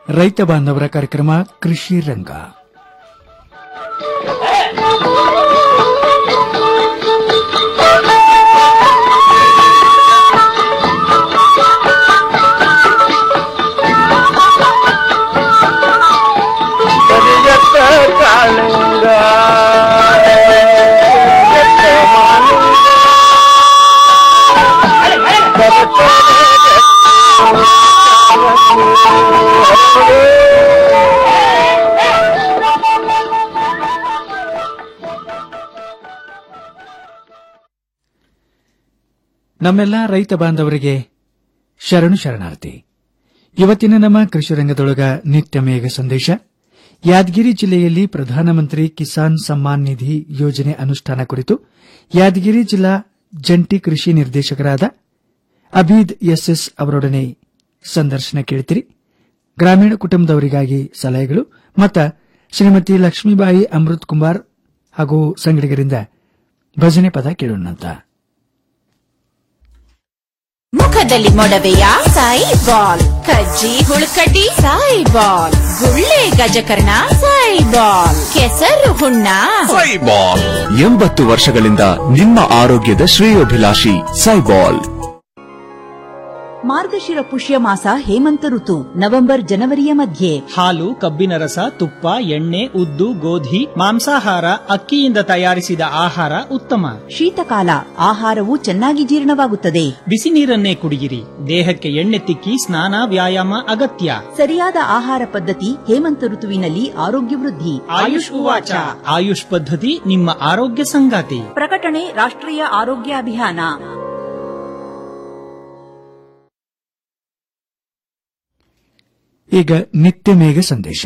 ರೈತ ಬಾಂಧವರ ಕಾರ್ಯಕ್ರಮ ಕೃಷಿ ರಂಗ ಕರಿಯತ್ತ ಕಾಳಿಂಗ ಕರಿಯತ್ತ ಮಾಲಿಂಗ. ನಮ್ಮೆಲ್ಲ ರೈತ ಬಾಂಧವರಿಗೆ ಶರಣು ಶರಣಾರ್ಥಿ ಇವತ್ತಿನ ನಮ್ಮ ಕೃಷಿ ರಂಗದೊಳಗ ನಿತ್ಯ ಮೇಘ ಸಂದೇಶ ಯಾದಗಿರಿ ಜಿಲ್ಲೆಯಲ್ಲಿ ಪ್ರಧಾನಮಂತ್ರಿ ಕಿಸಾನ್ ಸಮ್ಮಾನ್ ನಿಧಿ ಯೋಜನೆ ಅನುಷ್ಠಾನ ಕುರಿತು ಯಾದಗಿರಿ ಜಿಲ್ಲಾ ಜಂಟಿ ಕೃಷಿ ನಿರ್ದೇಶಕರಾದ ಅಬೀದ್ ಎಸ್ಎಸ್ ಅವರೊಡನೆ ಸಂದರ್ಶನ ಕೇಳ್ತಿರಿ ಗ್ರಾಮೀಣ ಕುಟುಂಬದವರಿಗಾಗಿ ಸಲಹೆಗಳು ಮತ್ತು ಶ್ರೀಮತಿ ಲಕ್ಷ್ಮೀಬಾಯಿ ಅಮೃತ್ ಕುಮಾರ್ ಹಾಗೂ ಸಂಗಡಿಗರಿಂದ ಭಜನೆ ಪದ ಕೇಳೋಣಂತ ಮುಖದಲ್ಲಿ ಮೊಡವೆಯ ಸಾಯಿ ಬಾಲ್ ಕಜ್ಜಿ ಹುಳುಕಡ್ಡಿ ಸಾಯಿ ಬಾಲ್ ಗುಳ್ಳೆ ಗಜಕರ್ಣ ಸಾಯಿ ಬಾಲ್ ಕೆಸರು ಹುಣ್ಣ ಸೈಬಾಲ್ ಎಂಬತ್ತು ವರ್ಷಗಳಿಂದ ನಿಮ್ಮ ಆರೋಗ್ಯದ ಶ್ರೇಯೋಭಿಲಾಷಿ ಸೈಬಾಲ್ ಮಾರ್ಗಶಿರ ಪುಷ್ಯ ಮಾಸ ಹೇಮಂತ ಋತು ನವೆಂಬರ್ ಜನವರಿಯ ಮಧ್ಯೆ ಹಾಲು ಕಬ್ಬಿನ ರಸ ತುಪ್ಪ ಎಣ್ಣೆ ಉದ್ದು ಗೋಧಿ ಮಾಂಸಾಹಾರ ಅಕ್ಕಿಯಿಂದ ತಯಾರಿಸಿದ ಆಹಾರ ಉತ್ತಮ ಶೀತಕಾಲ ಆಹಾರವು ಚೆನ್ನಾಗಿ ಜೀರ್ಣವಾಗುತ್ತದೆ ಬಿಸಿ ನೀರನ್ನೇ ಕುಡಿಯಿರಿ ದೇಹಕ್ಕೆ ಎಣ್ಣೆ ತಿಕ್ಕಿ ಸ್ನಾನ ವ್ಯಾಯಾಮ ಅಗತ್ಯ ಸರಿಯಾದ ಆಹಾರ ಪದ್ಧತಿ ಹೇಮಂತ ಋತುವಿನಲ್ಲಿ ಆರೋಗ್ಯ ವೃದ್ಧಿ ಆಯುಷ್ ಉವಾಚ ಆಯುಷ್ ಪದ್ಧತಿ ನಿಮ್ಮ ಆರೋಗ್ಯ ಸಂಗಾತಿ ಪ್ರಕಟಣೆ ರಾಷ್ಟ್ರೀಯ ಆರೋಗ್ಯ ಅಭಿಯಾನ ಈಗ ನಿತ್ಯ ಮೇಘ ಸಂದೇಶ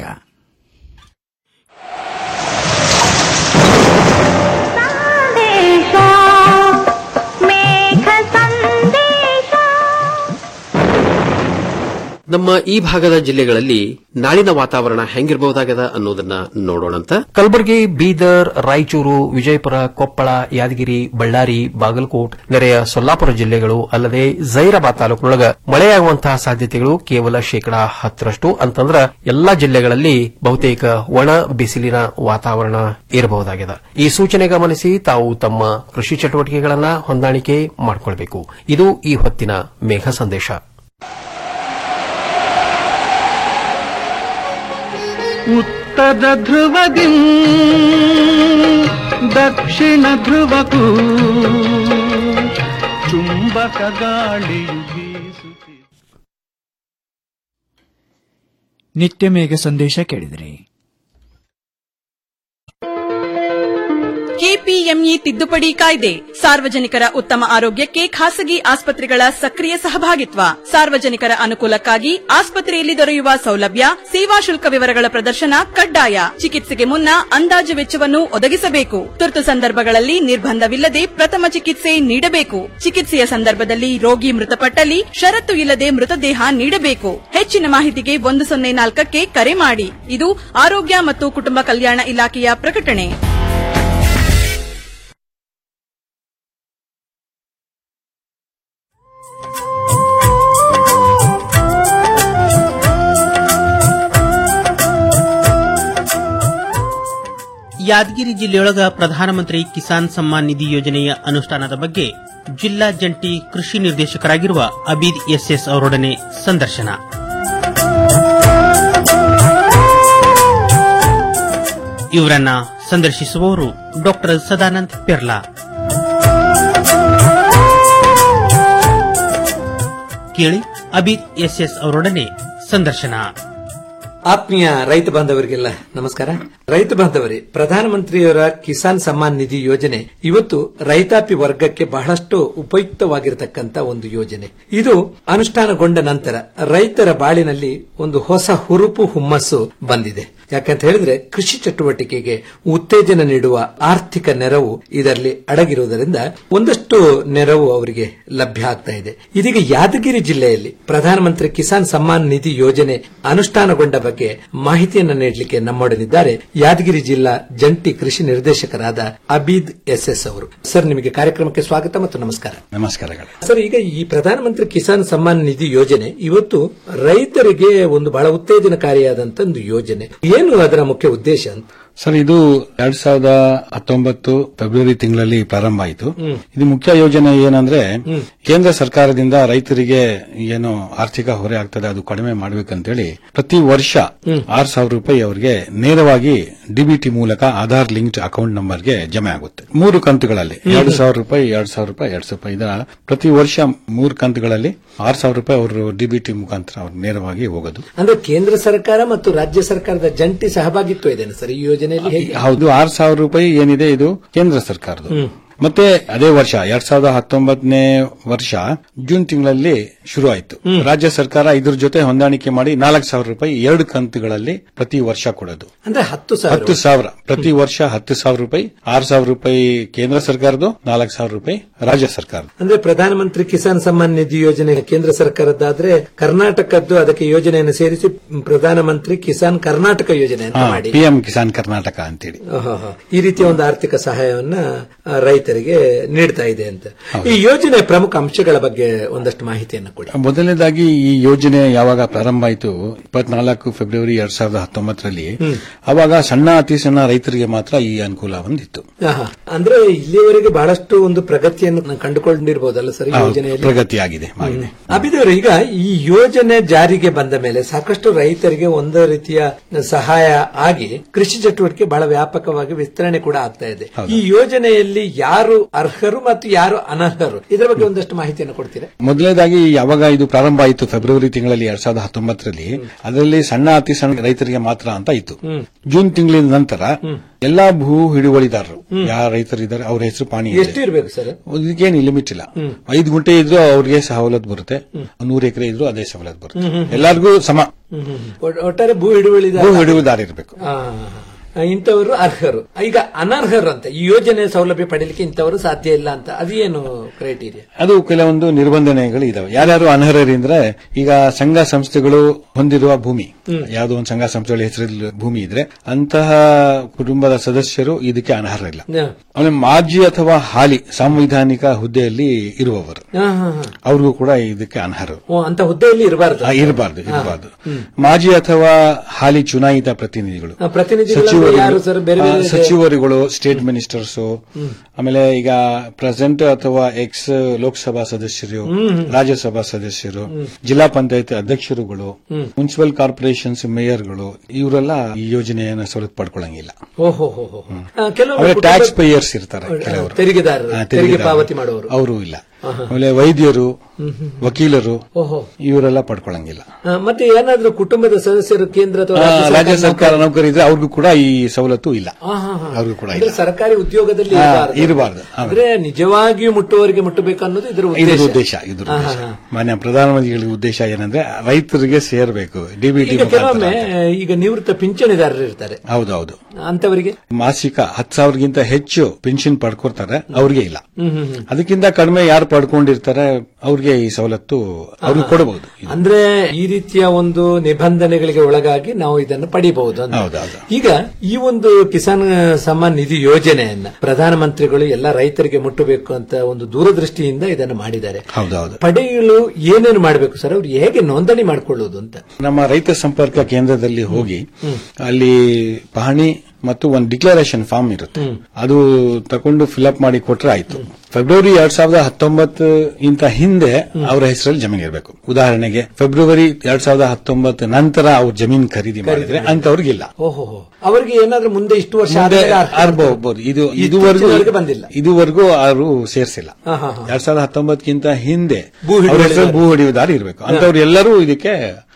ನಮ್ಮ ಈ ಭಾಗದ ಜಿಲ್ಲೆಗಳಲ್ಲಿ ನಾಳಿನ ವಾತಾವರಣ ಹೆಂಗಿರಬಹುದಾಗದ ಅನ್ನೋದನ್ನ ನೋಡೋಣಂತ ಕಲಬುರಗಿ ಬೀದರ್ ರಾಯಚೂರು ವಿಜಯಪುರ ಕೊಪ್ಪಳ ಯಾದಗಿರಿ ಬಳ್ಳಾರಿ ಬಾಗಲಕೋಟ್ ನೆರೆಯ ಸೊಲ್ಲಾಪುರ ಜಿಲ್ಲೆಗಳು ಅಲ್ಲದೆ ಜೈರಾಬಾದ್ ತಾಲೂಕಿನೊಳಗ ಮಳೆಯಾಗುವಂತಹ ಸಾಧ್ಯತೆಗಳು ಕೇವಲ ಶೇಕಡಾ ಹತ್ತರಷ್ಟು ಅಂತಂದ್ರ ಎಲ್ಲಾ ಜಿಲ್ಲೆಗಳಲ್ಲಿ ಬಹುತೇಕ ಒಣ ಬಿಸಿಲಿನ ವಾತಾವರಣ ಇರಬಹುದಾಗಿದೆ ಈ ಸೂಚನೆ ಗಮನಿಸಿ ತಾವು ತಮ್ಮ ಕೃಷಿ ಚಟುವಟಿಕೆಗಳನ್ನ ಹೊಂದಾಣಿಕೆ ಮಾಡಿಕೊಳ್ಬೇಕು ಇದು ಈ ಹೊತ್ತಿನ ಮೇಘ ಸಂದೇಶ ಉತ್ತರ ಧ್ರುವದಿ ದಕ್ಷಿಣ ಧ್ರುವಕ್ಕೂ ಚುಂಬಕ ಗಾಳಿಯು ಬೀಸುತ್ತಿದೆ ನಿತ್ಯ ಮೇಘ ಸಂದೇಶ ಕೇಳಿದಿರಿ ಕೆಪಿಎಂಇ ತಿದ್ದುಪಡಿ ಕಾಯ್ದೆ ಸಾರ್ವಜನಿಕರ ಉತ್ತಮ ಆರೋಗ್ಯಕ್ಕೆ ಖಾಸಗಿ ಆಸ್ಪತ್ರೆಗಳ ಸಕ್ರಿಯ ಸಹಭಾಗಿತ್ವ ಸಾರ್ವಜನಿಕರ ಅನುಕೂಲಕ್ಕಾಗಿ ಆಸ್ಪತ್ರೆಯಲ್ಲಿ ದೊರೆಯುವ ಸೌಲಭ್ಯ ಸೇವಾ ಶುಲ್ಕ ವಿವರಗಳ ಪ್ರದರ್ಶನ ಕಡ್ಡಾಯ ಚಿಕಿತ್ಸೆಗೆ ಮುನ್ನ ಅಂದಾಜು ವೆಚ್ಚವನ್ನು ಒದಗಿಸಬೇಕು ತುರ್ತು ಸಂದರ್ಭಗಳಲ್ಲಿ ನಿರ್ಬಂಧವಿಲ್ಲದೆ ಪ್ರಥಮ ಚಿಕಿತ್ಸೆ ನೀಡಬೇಕು ಚಿಕಿತ್ಸೆಯ ಸಂದರ್ಭದಲ್ಲಿ ರೋಗಿ ಮೃತಪಟ್ಟಲ್ಲಿ ಷರತ್ತು ಇಲ್ಲದೆ ಮೃತದೇಹ ನೀಡಬೇಕು ಹೆಚ್ಚಿನ ಮಾಹಿತಿಗೆ ಒಂದು ಸೊನ್ನೆ ನಾಲ್ಕಕ್ಕೆ ಕರೆ ಮಾಡಿ ಇದು ಆರೋಗ್ಯ ಮತ್ತು ಕುಟುಂಬ ಕಲ್ಯಾಣ ಇಲಾಖೆಯ ಪ್ರಕಟಣೆ ಯಾದಗಿರಿ ಜಿಲ್ಲೆಯೊಳಗ ಪ್ರಧಾನಮಂತ್ರಿ ಕಿಸಾನ್ ಸಮ್ಮಾನ್ ನಿಧಿ ಯೋಜನೆಯ ಅನುಷ್ಠಾನದ ಬಗ್ಗೆ ಜಿಲ್ಲಾ ಜಂಟಿ ಕೃಷಿ ನಿರ್ದೇಶಕರಾಗಿರುವ ಅಬೀದ್ ಎಸ್ಎಸ್ ಅವರೊಡನೆ ಸಂದರ್ಶನ ಇವರನ್ನ ಸಂದರ್ಶಿಸುವವರು ಡಾಕ್ಟರ್ ಸದಾನಂದ್ ಪೆರ್ಲಾ ಕೇಳಿ ಅಬೀದ್ ಎಸ್ಎಸ್ ಅವರೊಡನೆ ಸಂದರ್ಶನ ಆತ್ಮೀಯ ರೈತ ಬಾಂಧವರಿಗೆಲ್ಲ ನಮಸ್ಕಾರ ರೈತ ಬಾಂಧವರೇ ಪ್ರಧಾನಮಂತ್ರಿಯವರ ಕಿಸಾನ್ ಸಮ್ಮಾನ್ ನಿಧಿ ಯೋಜನೆ ಇವತ್ತು ರೈತಾಪಿ ವರ್ಗಕ್ಕೆ ಬಹಳಷ್ಟು ಉಪಯುಕ್ತವಾಗಿರತಕ್ಕಂತ ಒಂದು ಯೋಜನೆ ಇದು ಅನುಷ್ಠಾನಗೊಂಡ ನಂತರ ರೈತರ ಬಾಳಿನಲ್ಲಿ ಒಂದು ಹೊಸ ಹುರುಪು ಹುಮ್ಮಸ್ಸು ಬಂದಿದೆ ಯಾಕಂತ ಹೇಳಿದ್ರೆ ಕೃಷಿ ಚಟುವಟಿಕೆಗೆ ಉತ್ತೇಜನ ನೀಡುವ ಆರ್ಥಿಕ ನೆರವು ಇದರಲ್ಲಿ ಅಡಗಿರುವುದರಿಂದ ಒಂದಷ್ಟು ನೆರವು ಅವರಿಗೆ ಲಭ್ಯ ಆಗ್ತಾ ಇದೆ ಇದೀಗ ಯಾದಗಿರಿ ಜಿಲ್ಲೆಯಲ್ಲಿ ಪ್ರಧಾನಮಂತ್ರಿ ಕಿಸಾನ್ ಸಮ್ಮಾನ್ ನಿಧಿ ಯೋಜನೆ ಅನುಷ್ಠಾನಗೊಂಡ ಬಗ್ಗೆ ಮಾಹಿತಿಯನ್ನು ನೀಡಲಿಕ್ಕೆ ನಮ್ಮೊಡನಿದ್ದಾರೆ ಯಾದಗಿರಿ ಜಿಲ್ಲಾ ಜಂಟಿ ಕೃಷಿ ನಿರ್ದೇಶಕರಾದ ಅಬೀದ್ ಎಸ್ ಎಸ್ ಅವರು ಸರ್ ನಿಮಗೆ ಕಾರ್ಯಕ್ರಮಕ್ಕೆ ಸ್ವಾಗತ ಮತ್ತು ನಮಸ್ಕಾರ ನಮಸ್ಕಾರಗಳು ಸರ್ ಈಗ ಈ ಪ್ರಧಾನಮಂತ್ರಿ ಕಿಸಾನ್ ಸಮ್ಮಾನ್ ನಿಧಿ ಯೋಜನೆ ಇವತ್ತು ರೈತರಿಗೆ ಒಂದು ಬಹಳ ಉತ್ತೇಜನಕಾರಿಯಾದಂತ ಒಂದು ಯೋಜನೆ ಏನು ಅದರ ಮುಖ್ಯ ಉದ್ದೇಶ ಅಂತ ಸರ್ ಇದು ಎರಡ್ ಸಾವಿರದ ಹತ್ತೊಂಬತ್ತು ಫೆಬ್ರವರಿ ತಿಂಗಳಲ್ಲಿ ಪ್ರಾರಂಭ ಆಯಿತು ಹ್ಮ್. ಇದು ಮುಖ್ಯ ಯೋಜನೆ ಏನಂದ್ರೆ ಕೇಂದ್ರ ಸರ್ಕಾರದಿಂದ ರೈತರಿಗೆ ಏನು ಆರ್ಥಿಕ ಹೊರೆ ಆಗ್ತದೆ ಅದು ಕಡಿಮೆ ಮಾಡಬೇಕಂತೇಳಿ ಪ್ರತಿ ವರ್ಷ ಆರು ಸಾವಿರ ರೂಪಾಯಿ ಅವರಿಗೆ ನೇರವಾಗಿ ಡಿಬಿಟಿ ಮೂಲಕ ಆಧಾರ್ ಲಿಂಕ್ಡ್ ಅಕೌಂಟ್ ನಂಬರ್ಗೆ ಜಮೆ ಆಗುತ್ತೆ ಮೂರು ಕಂತುಗಳಲ್ಲಿ ಹ್ಮ್. ಎರಡು ಸಾವಿರ ರೂಪಾಯಿ ಎರಡು ಸಾವಿರ ರೂಪಾಯಿ ಎರಡು ಸಾವಿರ ರೂಪಾಯಿ ಇದರ ಪ್ರತಿ ವರ್ಷ ಮೂರು ಕಂತುಗಳಲ್ಲಿ ಆರು ಸಾವಿರ ರೂಪಾಯಿ ಅವರು ಡಿಬಿಟಿ ಮುಖಾಂತರ ಅವ್ರು ನೇರವಾಗಿ ಹೋಗೋದು ಅಂದ್ರೆ ಕೇಂದ್ರ ಸರ್ಕಾರ ಮತ್ತು ರಾಜ್ಯ ಸರ್ಕಾರದ ಜಂಟಿ ಸಹಭಾಗಿತ್ವ ಇದೆ ಸರ್ ಈ ಯೋಜನೆಯಲ್ಲಿ ಹೇಗೆ ಹೌದು ಆರು ಸಾವಿರ ರೂಪಾಯಿ ಏನಿದೆ ಇದು ಕೇಂದ್ರ ಸರ್ಕಾರದ್ದು ಹ್ಮ್. ಮತ್ತೆ ಅದೇ ವರ್ಷ ಎರಡ್ ಸಾವಿರದ ಹತ್ತೊಂಬತ್ತನೇ ವರ್ಷ ಜೂನ್ ತಿಂಗಳಲ್ಲಿ ಶುರು ಆಯಿತು ರಾಜ್ಯ ಸರ್ಕಾರ ಇದ್ರ ಜೊತೆ ಹೊಂದಾಣಿಕೆ ಮಾಡಿ ನಾಲ್ಕು ಸಾವಿರ ರೂಪಾಯಿ ಎರಡು ಕಂತುಗಳಲ್ಲಿ ಪ್ರತಿ ವರ್ಷ ಕೊಡೋದು ಅಂದ್ರೆ ಹತ್ತು ಸಾವಿರ ಹತ್ತು ಸಾವಿರ ಪ್ರತಿ ವರ್ಷ ಹತ್ತು ಸಾವಿರ ರೂಪಾಯಿ ಆರು ಸಾವಿರ ರೂಪಾಯಿ ಕೇಂದ್ರ ಸರ್ಕಾರದ್ದು ನಾಲ್ಕು ಸಾವಿರ ರೂಪಾಯಿ ರಾಜ್ಯ ಸರ್ಕಾರ ಅಂದ್ರೆ ಪ್ರಧಾನಮಂತ್ರಿ ಕಿಸಾನ್ ಸಮ್ಮಾನ್ ನಿಧಿ ಯೋಜನೆ ಕೇಂದ್ರ ಸರ್ಕಾರದ್ದಾದ್ರೆ ಕರ್ನಾಟಕದ್ದು ಅದಕ್ಕೆ ಯೋಜನೆಯನ್ನು ಸೇರಿಸಿ ಪ್ರಧಾನಮಂತ್ರಿ ಕಿಸಾನ್ ಕರ್ನಾಟಕ ಯೋಜನೆ ಅಂತ ಮಾಡಿ ಪಿಎಂ ಕಿಸಾನ್ ಕರ್ನಾಟಕ ಅಂತೇಳಿ ಆಹಾಹಾ. ಈ ರೀತಿಯ ಒಂದು ಆರ್ಥಿಕ ಸಹಾಯವನ್ನ ಆ, ರೈತರಿಗೆ ನೀಡ್ತಾ ಇದೆ ಅಂತ ಈ ಯೋಜನೆಯ ಪ್ರಮುಖ ಅಂಶಗಳ ಬಗ್ಗೆ ಒಂದಷ್ಟು ಮಾಹಿತಿಯನ್ನು ಕೊಡಿ ಮೊದಲನೇದಾಗಿ ಈ ಯೋಜನೆ ಯಾವಾಗ ಪ್ರಾರಂಭ ಆಯಿತು ಇಪ್ಪತ್ನಾಲ್ಕು ಫೆಬ್ರವರಿ ಎರಡ್ ಸಾವಿರದ ಹತ್ತೊಂಬತ್ತರಲ್ಲಿ ಅವಾಗ ಸಣ್ಣ ಅತಿ ಸಣ್ಣ ರೈತರಿಗೆ ಮಾತ್ರ ಈ ಅನುಕೂಲ ಹೊಂದಿತ್ತು ಆಹಾ. ಅಂದ್ರೆ ಇಲ್ಲಿಯವರೆಗೆ ಬಹಳಷ್ಟು ಒಂದು ಪ್ರಗತಿಯನ್ನು ನಾವು ಕಂಡುಕೊಂಡಿರಬಹುದಲ್ಲ ಸರ್ ಈ ಹೌದು, ಯೋಜನೆಯಲ್ಲಿ ಪ್ರಗತಿ ಆಗಿದೆ ಆಗಿದೆ. ಅಭಿದವರು ಈಗ ಈ ಯೋಜನೆ ಜಾರಿಗೆ ಬಂದ ಮೇಲೆ ಸಾಕಷ್ಟು ರೈತರಿಗೆ ಒಂದು ರೀತಿಯ ಸಹಾಯ ಆಗಿ ಕೃಷಿ ಚಟುವಟಿಕೆ ಬಹಳ ವ್ಯಾಪಕವಾಗಿ ವಿಸ್ತರಣೆ ಕೂಡ ಆಗ್ತಾ ಇದೆ ಈ ಯೋಜನೆಯಲ್ಲಿ ಯಾರು ಅರ್ಹರು ಮತ್ತು ಯಾರು ಅನರ್ಹರು ಇದರ ಬಗ್ಗೆ ಒಂದಷ್ಟು ಮಾಹಿತಿಯನ್ನು ಕೊಡ್ತೀರಾ ಮೊದಲನೇದಾಗಿ ಯಾವಾಗ ಇದು ಪ್ರಾರಂಭ ಆಯಿತು ಫೆಬ್ರವರಿ ತಿಂಗಳಲ್ಲಿ ಎರಡ್ ಸಾವಿರದ ಹತ್ತೊಂಬತ್ತರಲ್ಲಿ ಅದರಲ್ಲಿ ಸಣ್ಣ ಅತಿ ಸಣ್ಣ ರೈತರಿಗೆ ಮಾತ್ರ ಅಂತ ಇತ್ತು ಜೂನ್ ತಿಂಗಳಿನ ನಂತರ ಎಲ್ಲಾ ಭೂ ಹಿಡುವಳಿದಾರರು ಯಾರ ರೈತರಿದ್ದಾರೆ ಅವ್ರ ಹೆಸರು ಪಾಣಿ ಇದೆ. ಎಷ್ಟು ಇರಬೇಕು ಸರ್ ಇದಕ್ಕೇನು ಲಿಮಿಟ್ ಇಲ್ಲ ಐದು ಗುಂಟೆ ಇದ್ರು ಅವ್ರಿಗೆ ಸವಲತ್ತು ಬರುತ್ತೆ ನೂರು ಎಕರೆ ಇದ್ರು ಅದೇ ಸವಲತ್ತು ಬರುತ್ತೆ ಹ್ಮ್, ಹ್ಮ್. ಎಲ್ಲರಿಗೂ ಸಮ ಒಟ್- ಒಟ್ಟಾರೆ ಭೂ ಹಿಡುವಳಿದಾರ ಭೂ ಹಿಡುವುದಾರ ಇರಬೇಕು ಆ, ಇಂಥವರು ಅರ್ಹರು ಈಗ ಅನರ್ಹರು ಅಂತ ಈ ಯೋಜನೆ ಸೌಲಭ್ಯ ಪಡೆಯಲಿಕ್ಕೆ ಇಂಥವರು ಸಾಧ್ಯ ಇಲ್ಲ ಅಂತ ಅದೇನು ಕ್ರೈಟೀರಿಯಾ ಅದು ಕೆಲವೊಂದು ನಿರ್ಬಂಧನೆಗಳು ಇದಾವೆ ಯಾರ್ಯಾರು ಅನರ್ಹರಿಂದ್ರೆ ಈಗ ಸಂಘ ಸಂಸ್ಥೆಗಳು ಹೊಂದಿರುವ ಭೂಮಿ ಯಾವುದೋ ಒಂದು ಸಂಘ ಸಂಸ್ಥೆಗಳ ಹೆಸರಲ್ಲಿ ಭೂಮಿ ಇದ್ರೆ ಅಂತಹ ಕುಟುಂಬದ ಸದಸ್ಯರು ಇದಕ್ಕೆ ಅನರ್ಹರಿಲ್ಲ ಆಮೇಲೆ ಮಾಜಿ ಅಥವಾ ಹಾಲಿ ಸಾಂವಿಧಾನಿಕ ಹುದ್ದೆಯಲ್ಲಿ ಇರುವವರು ಅವ್ರಿಗೂ ಕೂಡ ಇದಕ್ಕೆ ಅನರ್ಹರು ಓ ಅಂತ ಹುದ್ದೆಯಲ್ಲಿ ಇರಬಾರದು ಇರಬಾರ್ದು ಇರಬಾರ್ದು ಮಾಜಿ ಅಥವಾ ಹಾಲಿ ಚುನಾಯಿತ ಪ್ರತಿನಿಧಿಗಳು ಆ, ಪ್ರತಿನಿಧಿಗಳು ಅಂದ್ರೆ ಸಚಿವರುಗಳು ಯಾರು ಸರ್? ಬೇರೆ ಬೇರೆ ಆ, ಸಚಿವರುಗಳು ಸ್ಟೇಟ್ ಮಿನಿಸ್ಟರ್ಸ್ ಆಮೇಲೆ ಈಗ ಪ್ರೆಸೆಂಟ್ ಅಥವಾ ಎಕ್ಸ್ ಲೋಕಸಭಾ ಸದಸ್ಯರು ಹ್ಮ್. ರಾಜ್ಯಸಭಾ ಸದಸ್ಯರು ಜಿಲ್ಲಾ ಪಂಚಾಯತ್ ಅಧ್ಯಕ್ಷರುಗಳು ಹ್ಮ್. ಮುನ್ಸಿಪಲ್ ಕಾರ್ಪೊರೇಷನ್ಸ್ ಮೇಯರ್ಗಳು ಇವರೆಲ್ಲ ಈ ಯೋಜನೆಯನ್ನು ಸವಲತ್ತು ಪಡ್ಕೊಳ್ಳಂಗಿಲ್ಲ ಓಹೋ ಹೋ ಹೋ ಕೆಲವು ಆಮೇಲೆ ಟ್ಯಾಕ್ಸ್ ಪೇಯರ್ಸ್ ಇರ್ತಾರೆ ಕೆಲವರು ತೆರಿಗೆದಾರರು ಆ, ತೆರಿಗೆ ತೆರಿಗೆದಾರರು. ಪಾವತಿ ಮಾಡುವವರು ಅವರು ಇಲ್ಲ ಆಹಾ. ಆಮೇಲೆ ವೈದ್ಯರು ಹ್ಮ್, ಹ್ಮ್. ವಕೀಲರು ಓಹೋ ಇವರೆಲ್ಲ ಪಡ್ಕೊಳ್ಳಂಗಿಲ್ಲ ಆ, ಮತ್ತೆ ಏನಾದ್ರೂ ಕುಟುಂಬದ ಸದಸ್ಯರು ಕೇಂದ್ರ ಅಥವಾ ಆ, ರಾಜ್ಯ ರಾಜ್ಯ ಸರ್ಕಾರ ಸರ್ಕಾರ ನೌಕರಿ ಇದ್ರೆ ಅವ್ರಿಗೂ ಕೂಡ ಈ ಸವಲತ್ತು ಇಲ್ಲ ಆಹಾ, ಹಾ. ಅವ್ರಿಗೂ ಕೂಡ ಅಂದ್ರೆ ಇಲ್ಲ ಸರ್ಕಾರಿ ಉದ್ಯೋಗದಲ್ಲಿ ಆ, ಇರಬಾರದು. ಇರಬಾರ್ದು. ಹೌದು. ಅಂದ್ರೆ ನಿಜವಾಗಿಯೂ ಮುಟ್ಟುವವರಿಗೆ ಮುಟ್ಟಬೇಕು ಅನ್ನೋದು ಇದರ ಇದ್ರ ಉದ್ದೇಶ ಉದ್ದೇಶ ಇದ್ರ ಆಹಾ, ಉದ್ದೇಶ ಹಾ. ಮಾನ್ಯ ಪ್ರಧಾನಮಂತ್ರಿಗಳ ಉದ್ದೇಶ ಏನಂದ್ರೆ ರೈತರಿಗೆ ಸೇರಬೇಕು ಡಿಬಿಟಿ ಈಗ ಕೆಲವೊಮ್ಮೆ ಈಗ ನಿವೃತ್ತ ಪಿಂಚಣಿದಾರರು ಇರ್ತಾರೆ ಹೌದೌದು ಅಂತವರಿಗೆ ಮಾಸಿಕ ಹತ್ತು ಸಾವಿರಗಿಂತ ಹೆಚ್ಚು ಪೆನ್ಷನ್ ಪಡ್ಕೊಡ್ತಾರೆ ಅವ್ರಿಗೆ ಇಲ್ಲ ಹ್ಮ್, ಹ್ಮ್, ಹ್ಮ್. ಅದಕ್ಕಿಂತ ಕಡಿಮೆ ಯಾರು ಪಡ್ಕೊಂಡಿರ್ತಾರೆ ಅವ್ರಿಗೆ ಈ ಸವಲತ್ತು ಅವ್ರಿಗೆ ಕೊಡಬಹುದು ಅಂದ್ರೆ ಈ ರೀತಿಯ ಒಂದು ನಿಬಂಧನೆಗಳಿಗೆ ಒಳಗಾಗಿ ನಾವು ಇದನ್ನು ಪಡಿಬಹುದು ಅಂತ. ಹೌದೌದು. ಈಗ ಈ ಒಂದು ಕಿಸಾನ್ ಸಮ್ಮಾನ್ ನಿಧಿ ಯೋಜನೆಯನ್ನ ಪ್ರಧಾನಮಂತ್ರಿಗಳು ಎಲ್ಲ ರೈತರಿಗೆ ಮುಟ್ಟಬೇಕು ಅಂತ ಒಂದು ದೂರದೃಷ್ಟಿಯಿಂದ ಇದನ್ನು ಮಾಡಿದ್ದಾರೆ ಹೌದೌದು ಪಡೆಯಲು ಏನೇನು ಮಾಡಬೇಕು ಸರ್ ಅವ್ರು ಹೇಗೆ ನೋಂದಣಿ ಮಾಡ್ಕೊಳ್ಳೋದು ಅಂತ ನಮ್ಮ ರೈತ ಸಂಪರ್ಕ ಕೇಂದ್ರದಲ್ಲಿ ಹೋಗಿ ಅಲ್ಲಿ ಪಹಣಿ ಮತ್ತು ಒಂದು ಡಿಕ್ಲರೇಷನ್ ಫಾರ್ಮ್ ಇರುತ್ತೆ ಅದು ತಕೊಂಡು ಫಿಲ್ಅಪ್ ಮಾಡಿ ಕೊಟ್ರೆ ಆಯ್ತು ಫೆಬ್ರವರಿ ಎರಡ್ ಸಾವಿರದ ಹತ್ತೊಂಬತ್ತು ಇಂತ ಹಿಂದೆ ಅವರ ಹೆಸರಲ್ಲಿ ಜಮೀನು ಇರಬೇಕು ಉದಾಹರಣೆಗೆ ಫೆಬ್ರವರಿ ಎರಡ್ ಸಾವಿರದ ಹತ್ತೊಂಬತ್ತು ನಂತರ ಅವ್ರು ಜಮೀನು ಖರೀದಿ ಮಾಡಿದ್ರೆ ಅಂತವ್ರಿಗಿಲ್ಲ ಓಹೋ ಅವರಿಗೆ ಏನಾದ್ರೂ ಮುಂದೆ ಇಷ್ಟು ವರ್ಷ ಮುಂದೆ ಆದ್ಮೇಲೆ ಅರ್ಹ- ಅರ್ಬೋದು ಇದು ಇತ್ತೀಚಿನವರೆಗೆ ಇದುವರೆಗೂ ಬಂದಿಲ್ಲ ಇದುವರೆಗೂ ಅವರು ಸೇರಿಸಿಲ್ಲ ಹಾ, ಹಾ, ಹಾ. ಎರಡ್ ಸಾವಿರದ ಹತ್ತೊಂಬತ್ತಕ್ಕಿಂತ ಹಿಂದೆ ಭೂ ಅವ್ರ ಹೆಸರು ಹಿಡಿಯುವದಾರ. ಭೂ ಹಿಡಿಯುವುದಾರ ಇರಬೇಕು ಅಂತವ್ರು ಎಲ್ಲರೂ ಇದಕ್ಕೆ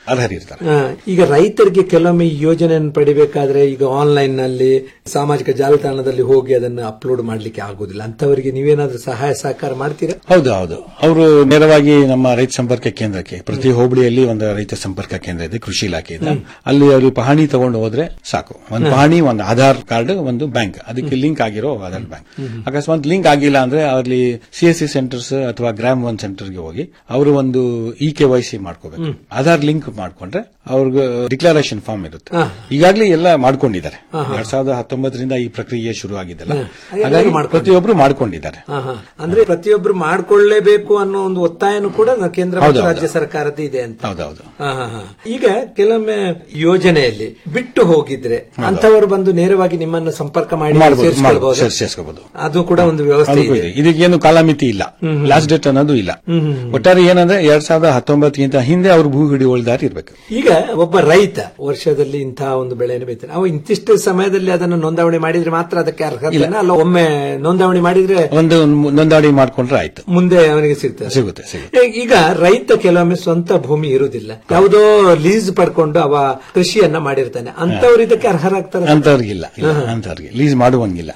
ಅರ್ಹರಿರ್ತಾರೆ ಆ, ಈಗ ರೈತರಿಗೆ ಕೆಲವೊಮ್ಮೆ ಈ ಯೋಜನೆಯನ್ನು ಪಡಿಬೇಕಾದ್ರೆ ಈಗ ಆನ್ಲೈನ್ ನಲ್ಲಿ ಸಾಮಾಜಿಕ ಜಾಲತಾಣದಲ್ಲಿ ಹೋಗಿ ಅದನ್ನು ಅಪ್ಲೋಡ್ ಮಾಡ್ಲಿಕ್ಕೆ ಆಗುದಿಲ್ಲ ಅಂತವರಿಗೆ ನೀವೇನಾದ್ರೂ ಸಹಾಯ ಸಹಕಾರ ಮಾಡ್ತೀರಾ ಹೌದು ಹೌದು ಅವರು ನೇರವಾಗಿ ನಮ್ಮ ರೈತ ಸಂಪರ್ಕ ಕೇಂದ್ರಕ್ಕೆ ಪ್ರತಿ ಹೋಬಳಿಯಲ್ಲಿ ಒಂದು ರೈತ ಸಂಪರ್ಕ ಕೇಂದ್ರ ಇದೆ ಕೃಷಿ ಇಲಾಖೆ ಇದೆ ಅಲ್ಲಿ ಅವರು ಪಹಣಿ ತಗೊಂಡು ಹೋದ್ರೆ ಸಾಕು ಒಂದು ಹ್ಮ್. ಪಹಣಿ ಒಂದು ಆಧಾರ್ ಕಾರ್ಡ್ ಒಂದು ಬ್ಯಾಂಕ್ ಅದಕ್ಕೆ ಲಿಂಕ್ ಆಗಿರೋ ಆಧಾರ್ ಬ್ಯಾಂಕ್ ಅಕಸ್ಮಾತ್ ಲಿಂಕ್ ಆಗಿಲ್ಲ ಅಂದ್ರೆ ಅಲ್ಲಿ ಸಿ ಎಸ್ ಸಿ ಸೆಂಟರ್ಸ್ ಅಥವಾ ಗ್ರಾಮ್ ಒನ್ ಸೆಂಟರ್ಗೆ ಹೋಗಿ ಅವರು ಒಂದು ಇ ಕೆ ವೈ ಸಿ ಮಾಡ್ಕೋಬೇಕು ಹ್ಮ್. ಆಧಾರ್ ಲಿಂಕ್ ಮಾಡ್ಕೊಂಡ್ರೆ ಅವ್ರಿಗೆ ಡಿಕ್ಲರೇಷನ್ ಫಾರ್ಮ್ ಇರುತ್ತೆ ಹಾ. ಈಗಾಗಲೇ ಎಲ್ಲ ಮಾಡ್ಕೊಂಡಿದ್ದಾರೆ ಹಾ, ಹಾ. ಎರಡ್ ಸಾವಿರದ ಹತ್ತೊಂಬತ್ತರಿಂದ ಈ ಪ್ರಕ್ರಿಯೆ ಶುರು ಆಗಿದ್ದಲ್ಲ ಹ್ಮ್. ಎಲ್ಲರೂ ಹಾಗಾಗಿ ಮಾಡ್ಕೊಂಡಿದ್ದಾರೆ. ಪ್ರತಿಯೊಬ್ಬರು ಮಾಡ್ಕೊಂಡಿದ್ದಾರೆ ಹಾ, ಹಾ. ಅಂದ್ರೆ ಪ್ರತಿಯೊಬ್ಬರು ಮಾಡ್ಕೊಳ್ಳೇಬೇಕು ಅನ್ನೋ ಒಂದು ಒತ್ತಾಯನೂ ಕೂಡ ನ- ಕೇಂದ್ರ ಹೌದು, ಮತ್ತು ಹೌದು. ರಾಜ್ಯ ಸರ್ಕಾರದ ಇದೆ ಅಂತ ಹೌದೌದು ಹಾ, ಹಾ, ಹಾ. ಈಗ ಕೆಲವೊಮ್ಮೆ ಯೋಜನೆಯಲ್ಲಿ ಬಿಟ್ಟು ಹೋಗಿದ್ರೆ ಅಂತವರು ಬಂದು ನೇರವಾಗಿ ನಿಮ್ಮನ್ನು ಸಂಪರ್ಕ ಮಾಡಿ ಮಾಡ್ಬೋದು, ಸೇರಿಸ್ಕೊಳ್ಬಹುದಾ? ಮಾಡ್ಬೋದು, ಸೇರ್ಸ್- ಸೇರ್ಸ್ಕೊಬೋದು. ಅದು ಕೂಡ ಒಂದು ವ್ಯವಸ್ಥೆ ಅದಕ್ಕೂ ಇದೆ ಇದೆ. ಇದಕ್ಕೇನು ಕಾಲಮಿತಿ ಇಲ್ಲ ಹ್ಮ್, ಹ್ಮ್. ಲಾಸ್ಟ್ ಡೇಟ್ ಅನ್ನೋದು ಇಲ್ಲ ಹ್ಮ್, ಹ್ಮ್, ಹ್ಮ್. ಒಟ್ಟಾರೆ ಏನಂದ್ರೆ ಎರಡ್ ಸಾವಿರದ ಹತ್ತೊಂಬತ್ತಕ್ಕಿಂತ ಹಿಂದೆ ಅವರು ಭೂ ಹಿಡಿಯುವಳಿದಾರ ಇರಬೇಕು ಈಗ ಒಬ್ಬ ರೈತ ವರ್ಷದಲ್ಲಿ ಇಂತಹ ಒಂದು ಬೆಳೆಯನ್ನು ಬೆಳಿತಾನೆ ಅವ ಇಂತಿಷ್ಟು ಸಮಯದಲ್ಲಿ ಅದನ್ನು ನೋಂದಾವಣಿ ಮಾಡಿದ್ರೆ ಮಾತ್ರ ಅದಕ್ಕೆ ಅರ್ಹತೆ ಅಲ್ಲ ಒಮ್ಮೆ ನೋಂದಾವಣಿ ಮಾಡಿದ್ರೆ ಒಂದು ನೋಂದಣಿ ಮಾಡ್ಕೊಂಡ್ರೆ ಆಯ್ತು ಮುಂದೆ ಅವನಿಗೆ ಸಿಗ್ತದೆ ಸಿಗುತ್ತೆ ಸಿಗುತ್ತೆ ಈ- ಈಗ ರೈತ ಕೆಲವೊಮ್ಮೆ ಸ್ವಂತ ಭೂಮಿ ಇರುವುದಿಲ್ಲ ಯಾವುದೋ ಲೀಸ್ ಪಡ್ಕೊಂಡು ಅವ ಕೃಷಿಯನ್ನ ಮಾಡಿರ್ತಾನೆ ಅಂತವ್ರು ಇದಕ್ಕೆ ಅರ್ಹರಾಗ್ತಾರೆ ಅಂತವ್ರಿಗಿಲ್ಲ ಇಲ್ಲ, ಅಂತವ್ರಿಗೆ ಲೀಸ್ ಮಾಡುವಂಗಿಲ್ಲ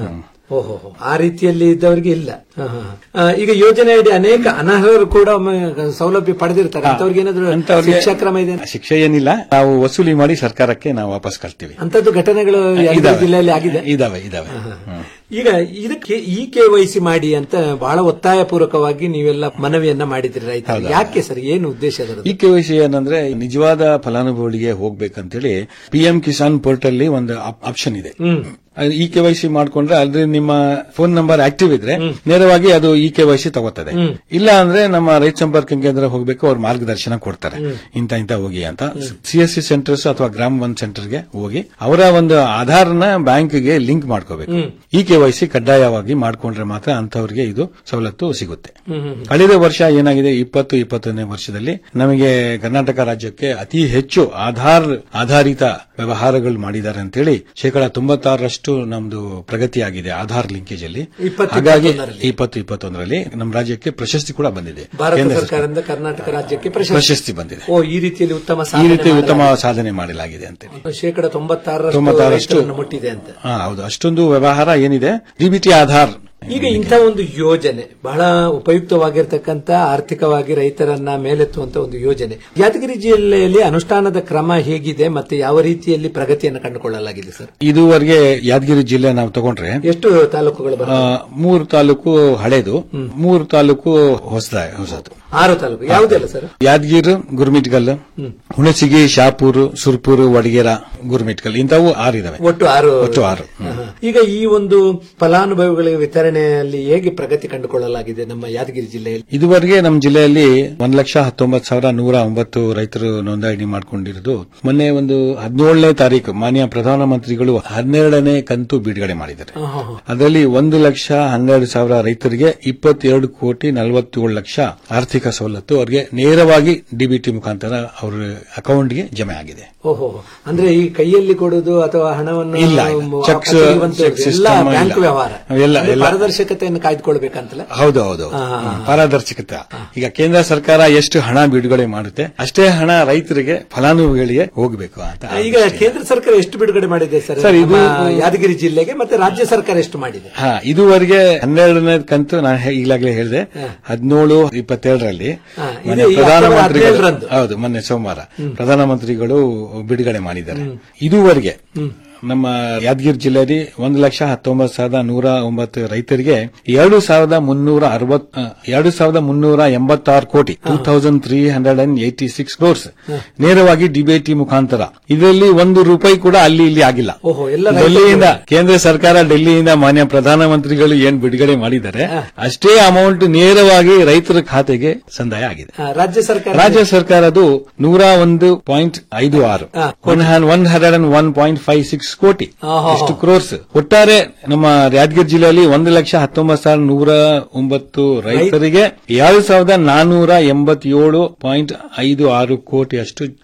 ಓಹೋ ಆ ರೀತಿಯಲ್ಲಿ ಇದ್ದವರಿಗೆ ಇಲ್ಲ ಹ, ಹ, ಹ. ಆ, ಈಗ ಯೋಜನೆ ಅಡಿ ಅನೇಕ ಅನರ್ಹರು ಕೂಡ ಒಮ್ಮೆ ಸೌಲಭ್ಯ ಪಡೆದಿರ್ತಾರೆ ಅಂತವ್ರಿಗೆ ಏನಾದ್ರು ಅಂತವ್ರಿಗೆ ಶಿಕ್ಷಾ ಕ್ರಮ ಇದೆ ಶಿಕ್ಷೆ ಏನಿಲ್ಲ ನಾವು ವಸೂಲಿ ಮಾಡಿ ಸರ್ಕಾರಕ್ಕೆ ನಾವು ವಾಪಸ್ ಕಳ್ತೀವಿ ಅಂತದ್ದು ಘಟನೆಗಳು ಯಾದಗಿರಿ ಇದಾವೆ. ಜಿಲ್ಲೆಯಲ್ಲಿ ಆಗಿದೆ ಇದಾವೆ ಇದಾವೆ ಹ್ಮ್. ಈಗ ಇದಕ್ಕೆ ಇ ಕೆ ವೈಸಿ ಮಾಡಿ ಅಂತ ಬಹಳ ಒತ್ತಾಯ ಪೂರ್ವಕವಾಗಿ ನೀವೆಲ್ಲ ಮನವಿಯನ್ನ ಮಾಡಿದ್ರಿ ರೈತ ಯಾಕೆ ಸರ್ ಏನು ಉದ್ದೇಶ ಅದರದ್ದು? ಈ ಕೆವೈಸಿ ಏನಂದ್ರೆ ನಿಜವಾದ ಫಲಾನುಭವಿಗಳಿಗೆ ಹೋಗ್ಬೇಕಂತೇಳಿ ಪಿಎಂ ಕಿಸಾನ್ ಪೋರ್ಟಲ್ ಒಂದು ಆಪ್ಷನ್ ಇದೆ ಹ್ಮ್ ಅದು ಈ ಕೆವೈಸಿ ಮಾಡ್ಕೊಂಡ್ರೆ ಅಲ್ಲಿ ನಿಮ್ಮ ಫೋನ್ ನಂಬರ್ ಆಕ್ಟಿವ್ ಇದ್ರೆ ನೇರವಾಗಿ ಅದು ಈ ಕೆವೈಸಿ ತಗೋತದೆ ಹ್ಮ್. ಇಲ್ಲ ಅಂದ್ರೆ ನಮ್ಮ ರೈತ ಸಂಪರ್ಕ ಕೇಂದ್ರ ಹೋಗ್ಬೇಕು ಅವ್ರು ಮಾರ್ಗದರ್ಶನ ಕೊಡ್ತಾರೆ ಹ್ಮ್. ಇಂತ ಇಂತ ಹೋಗಿ ಅಂತ ಸಿ ಎಸ್ ಸಿ ಸೆಂಟರ್ಸ್ ಅಥವಾ ಗ್ರಾಮ್ ಒನ್ ಸೆಂಟರ್ಗೆ ಹೋಗಿ ಅವರ ಒಂದು ಆಧಾರ್ನ ಬ್ಯಾಂಕ್ಗೆ ಲಿಂಕ್ ಮಾಡ್ಕೋಬೇಕು ಹ್ಮ್. ಈ ಕೆವೈಸಿ ಕಡ್ಡಾಯವಾಗಿ ಮಾಡ್ಕೊಂಡ್ರೆ ಮಾತ್ರ ಅಂತವರಿಗೆ ಇದು ಸವಲತ್ತು ಸಿಗುತ್ತೆ ಹ್ಮ್, ಹ್ಮ್, ಹ್ಮ್. ಕಳೆದ ವರ್ಷ ಏನಾಗಿದೆ ಇಪ್ಪತ್ತು ಇಪ್ಪತ್ತೊಂದನೇ ವರ್ಷದಲ್ಲಿ ನಮಗೆ ಕರ್ನಾಟಕ ರಾಜ್ಯಕ್ಕೆ ಅತಿ ಹೆಚ್ಚು ಆಧಾರ್ ಆಧಾರಿತ ವ್ಯವಹಾರಗಳು ಮಾಡಿದ್ದಾರೆ ಅಂತೇಳಿ ಶೇಕಡ ತೊಂಬತ್ತಾರರಷ್ಟು ನಮ್ದು ಪ್ರಗತಿಯಾಗಿದೆ ಆಧಾರ್ ಲಿಂಕೇಜ್ ಅಲ್ಲಿ ಇಪ್ಪತ್ತು, ಹಾಗಾಗಿ ಇಪ್ಪತ್ತೊಂದರಲ್ಲಿ. ಇಪ್ಪತ್ತು ಇಪ್ಪತ್ತೊಂದರಲ್ಲಿ ನಮ್ಮ ರಾಜ್ಯಕ್ಕೆ ಪ್ರಶಸ್ತಿ ಕೂಡ ಬಂದಿದೆ ಭಾರತ ಕೇಂದ್ರ ಸರ್ಕಾರ ಸರ್ಕಾರದಿಂದ ಕರ್ನಾಟಕ ರಾಜ್ಯಕ್ಕೆ ಪ್ರಶಸ್ತಿ ಪ್ರಶಸ್ತಿ ಬಂದಿದೆ ಓ ಈ ರೀತಿಯಲ್ಲಿ ಉತ್ತಮ ಈ ಸಾಧನೆ ರೀತಿ ಉತ್ತಮ ಮಾಡಲಾಗಿದೆ. ಸಾಧನೆ ಮಾಡಲಾಗಿದೆ ಅಂತೇಳಿ ಶೇಕಡ ತೊಂಬತ್ತಾರರಷ್ಟು ತೊಂಬತ್ತಾರರಷ್ಟು ರೈತರನ್ನು ಮುಟ್ಟಿದೆ ಅಂತ ಹಾ ಹೌದು ಅಷ್ಟೊಂದು ವ್ಯವಹಾರ ಏನಿದೆ ಡಿಬಿಟಿ ಆಧಾರ್ ಈಗ ಇಂಥ ಒಂದು ಯೋಜನೆ ಬಹಳ ಉಪಯುಕ್ತವಾಗಿರ್ತಕ್ಕಂಥ ಆರ್ಥಿಕವಾಗಿ ರೈತರನ್ನ ಮೇಲೆತ್ತುವಂತ ಒಂದು ಯೋಜನೆ ಯಾದಗಿರಿ ಜಿಲ್ಲೆಯಲ್ಲಿ ಅನುಷ್ಠಾನದ ಕ್ರಮ ಹೇಗಿದೆ ಮತ್ತೆ ಯಾವ ರೀತಿಯಲ್ಲಿ ಪ್ರಗತಿಯನ್ನು ಕಂಡುಕೊಳ್ಳಲಾಗಿದೆ ಸರ್ ಇದುವರೆಗೆ ಯಾದಗಿರಿ ಜಿಲ್ಲೆ ನಾವು ತಗೊಂಡ್ರೆ ಎಷ್ಟು ತಾಲೂಕುಗಳು ಆ, ಬರ್ತವೆ ಮೂರು ತಾಲೂಕು ಹಳೇದು ಮೂರು ತಾಲೂಕು ಹೊಸದ ಹೊಸದು ಆರು ತಾಲೂಕು ಯಾವುದೆಲ್ಲ ಸರ್ ಯಾದಗಿರಿ ಗುರುಮಿಟ್ಗಲ್ ಹುಣಸಿಗಿ ಶಾಪೂರು ಸುರ್ಪೂರು ವಡಗೇರ ಗುರುಮಿಟ್ಗಲ್ ಇಂಥವು ಆರಿದಾವೆ ಒಟ್ಟು ಆರು ಒಟ್ಟು ಆರು ಆಹಾ. ಈಗ ಈ ಒಂದು ಫಲಾನುಭವಿಗಳಿಗೆ ವಿತರಣೆಯಲ್ಲಿ ಹೇಗೆ ಪ್ರಗತಿ ಕಂಡುಕೊಳ್ಳಲಾಗಿದೆ ನಮ್ಮ ಯಾದಗಿರಿ ಜಿಲ್ಲೆಯಲ್ಲಿ ಇದುವರೆಗೆ ನಮ್ಮ ಜಿಲ್ಲೆಯಲ್ಲಿ ಒಂದ್ ಲಕ್ಷ ಹತ್ತೊಂಬತ್ತು ಸಾವಿರ ನೂರ ಒಂಬತ್ತು ರೈತರು ನೋಂದಣಿ ಮಾಡಿಕೊಂಡಿರೋದು ಮೊನ್ನೆ ಒಂದು ಹದಿನೇಳನೇ ತಾರೀಕು ಮಾನ್ಯ ಪ್ರಧಾನಮಂತ್ರಿಗಳು ಹನ್ನೆರಡನೇ ಕಂತು ಬಿಡುಗಡೆ ಮಾಡಿದ್ದಾರೆ ಆಹಾ. ಅದರಲ್ಲಿ ಒಂದು ಲಕ್ಷ ಹನ್ನೆರಡು ಸಾವಿರ ರೈತರಿಗೆ ಇಪ್ಪತ್ತೆರಡು ಕೋಟಿ ನಲವತ್ತೇಳು ಲಕ್ಷ ಆರ್ಥಿಕ ಸವಲತ್ತು ಅವರಿಗೆ ನೇರವಾಗಿ ಡಿಬಿಟಿ ಮುಖಾಂತರ ಅವರ ಅಕೌಂಟ್ಗೆ ಜಮೆ ಆಗಿದೆ ಓಹೋ ಅಂದ್ರೆ ಈ ಕೈಯಲ್ಲಿ ಕೊಡುವುದು ಅಥವಾ ಹಣವನ್ನು ಇಲ್ಲ, ಇಲ್ಲ. ಮ- ಚೆಕ್ಸ್- ತೆಗೆಯುವಂತದ್ದು ಚೆಕ್ ಎಲ್ಲ ಸಿಸ್ಟಮ್ ಬ್ಯಾಂಕ್ ಇಲ್ಲ. ವ್ಯವಹಾರ ಎಲ್ಲ- ಅಂದ್ರೆ ಎಲ್ಲ. ಪಾರದರ್ಶಕತೆಯನ್ನು ಕಾಯ್ದುಕೊಳ್ಬೇಕಂತಲ್ಲ ಹೌದು ಹೌದು ಹಾ, ಹಾ, ಹಾ. ಪಾರದರ್ಶಕತೆ ಈಗ ಕೇಂದ್ರ ಸರ್ಕಾರ ಎಷ್ಟು ಹಣ ಬಿಡುಗಡೆ ಮಾಡುತ್ತೆ ಅಷ್ಟೇ ಹಣ ರೈತರಿಗೆ ಫಲಾನುಭವಿಗಳಿಗೆ ಹೋಗಬೇಕು ಅಂತ ಈಗ ಕೇಂದ್ರ ಸರ್ಕಾರ ಎಷ್ಟು ಬಿಡುಗಡೆ ಮಾಡಿದೆ ಸರ್ ಸರ್, ಇದು- ನಮ್ಮ ಯಾದಗಿರಿ ಜಿಲ್ಲೆಗೆ ಮತ್ತೆ ರಾಜ್ಯ ಸರ್ಕಾರ ಎಷ್ಟು ಮಾಡಿದೆ ಹಾ ಇದುವರೆಗೆ ಹನ್ನೆರಡನೇ ಕಂತು ನಾನು ಹೇ- ಈಗಾಗಲೇ ಹೇಳಿದೆ ಹದಿನೇಳು ಇಪ್ಪತ್ತೆರಡರಲ್ಲಿ ಹಾ, ಇದು ಮೊನ್ನೆ ಈ ಅಕ್ಟೋಬರ್ ಪ್ರಧಾನಮಂತ್ರಿಗಳು ಹದಿನೇಳರಂದು. ಹೌದು ಮೊನ್ನೆ ಸೋಮವಾರ ಪ್ರಧಾನಮಂತ್ರಿಗಳು ಬಿಡುಗಡೆ ಮಾಡಿದ್ದಾರೆ ಇದುವರೆಗೆ ನಮ್ಮ ಯಾದಗಿರಿ ಜಿಲ್ಲೆಯಲ್ಲಿ ಒಂದು ಲಕ್ಷ ಹತ್ತೊಂಬತ್ತು ಸಾವಿರದ ನೂರ ಒಂಬತ್ತು ರೈತರಿಗೆ ಎರಡು ಸಾವಿರದ ಮುನ್ನೂರ ಅರವತ್ ಆ, ಎರಡು ಸಾವಿರದ ಮುನ್ನೂರ ಎಂಬತ್ತಾರು ಕೋಟಿ two thousand three hundred and eighty six crores ನೇರವಾಗಿ ಡಿಬಿಟಿ ಮುಖಾಂತರ ಇದರಲ್ಲಿ ಒಂದು ರೂಪಾಯಿ ಕೂಡ ಅಲ್ಲಿ ಇಲ್ಲಿ ಆಗಿಲ್ಲ ಓಹೋ ಎಲ್ಲ ರೈತರು- ಡೆಲ್ಲಿಯಿಂದ ಕೇಂದ್ರ ಸರ್ಕಾರ ಡೆಲ್ಲಿಯಿಂದ ಮಾನ್ಯ ಪ್ರಧಾನಮಂತ್ರಿಗಳು ಏನ್ ಬಿಡುಗಡೆ ಮಾಡಿದ್ದಾರೆ ಅಷ್ಟೇ ಅಮೌಂಟ್ ನೇರವಾಗಿ ರೈತರ ಖಾತೆಗೆ ಸಂದಾಯ ಆಗಿದೆ ಆ, ರಾಜ್ಯ ಸರ್ಕಾರ ರಾಜ್ಯ ಸರ್ಕಾರದು ನೂರ ಒಂದು ಪಾಯಿಂಟ್ ಐದು ಆರು ಹಾ, one hundred and one point five six ಕೋಟಿ ಆಹಾ. ಇಷ್ಟು ಕ್ರೋರ್ಸ್ ಒಟ್ಟಾರೆ ನಮ್ಮ ಯಾದಗಿರಿ ಜಿಲ್ಲೆಯಲ್ಲಿ ಒಂದು ಲಕ್ಷ ಹತ್ತೊಂಬತ್ತು ಸಾವಿರದ ನೂರ ಒಂಬತ್ತು ರೈತರಿಗೆ ಎರಡು ಸಾವಿರದ ನಾನೂರ ಎಂಬತ್ತೇಳು ಪಾಯಿಂಟ್ ಐದು ಆರು ಕೋಟಿ ಅಷ್ಟು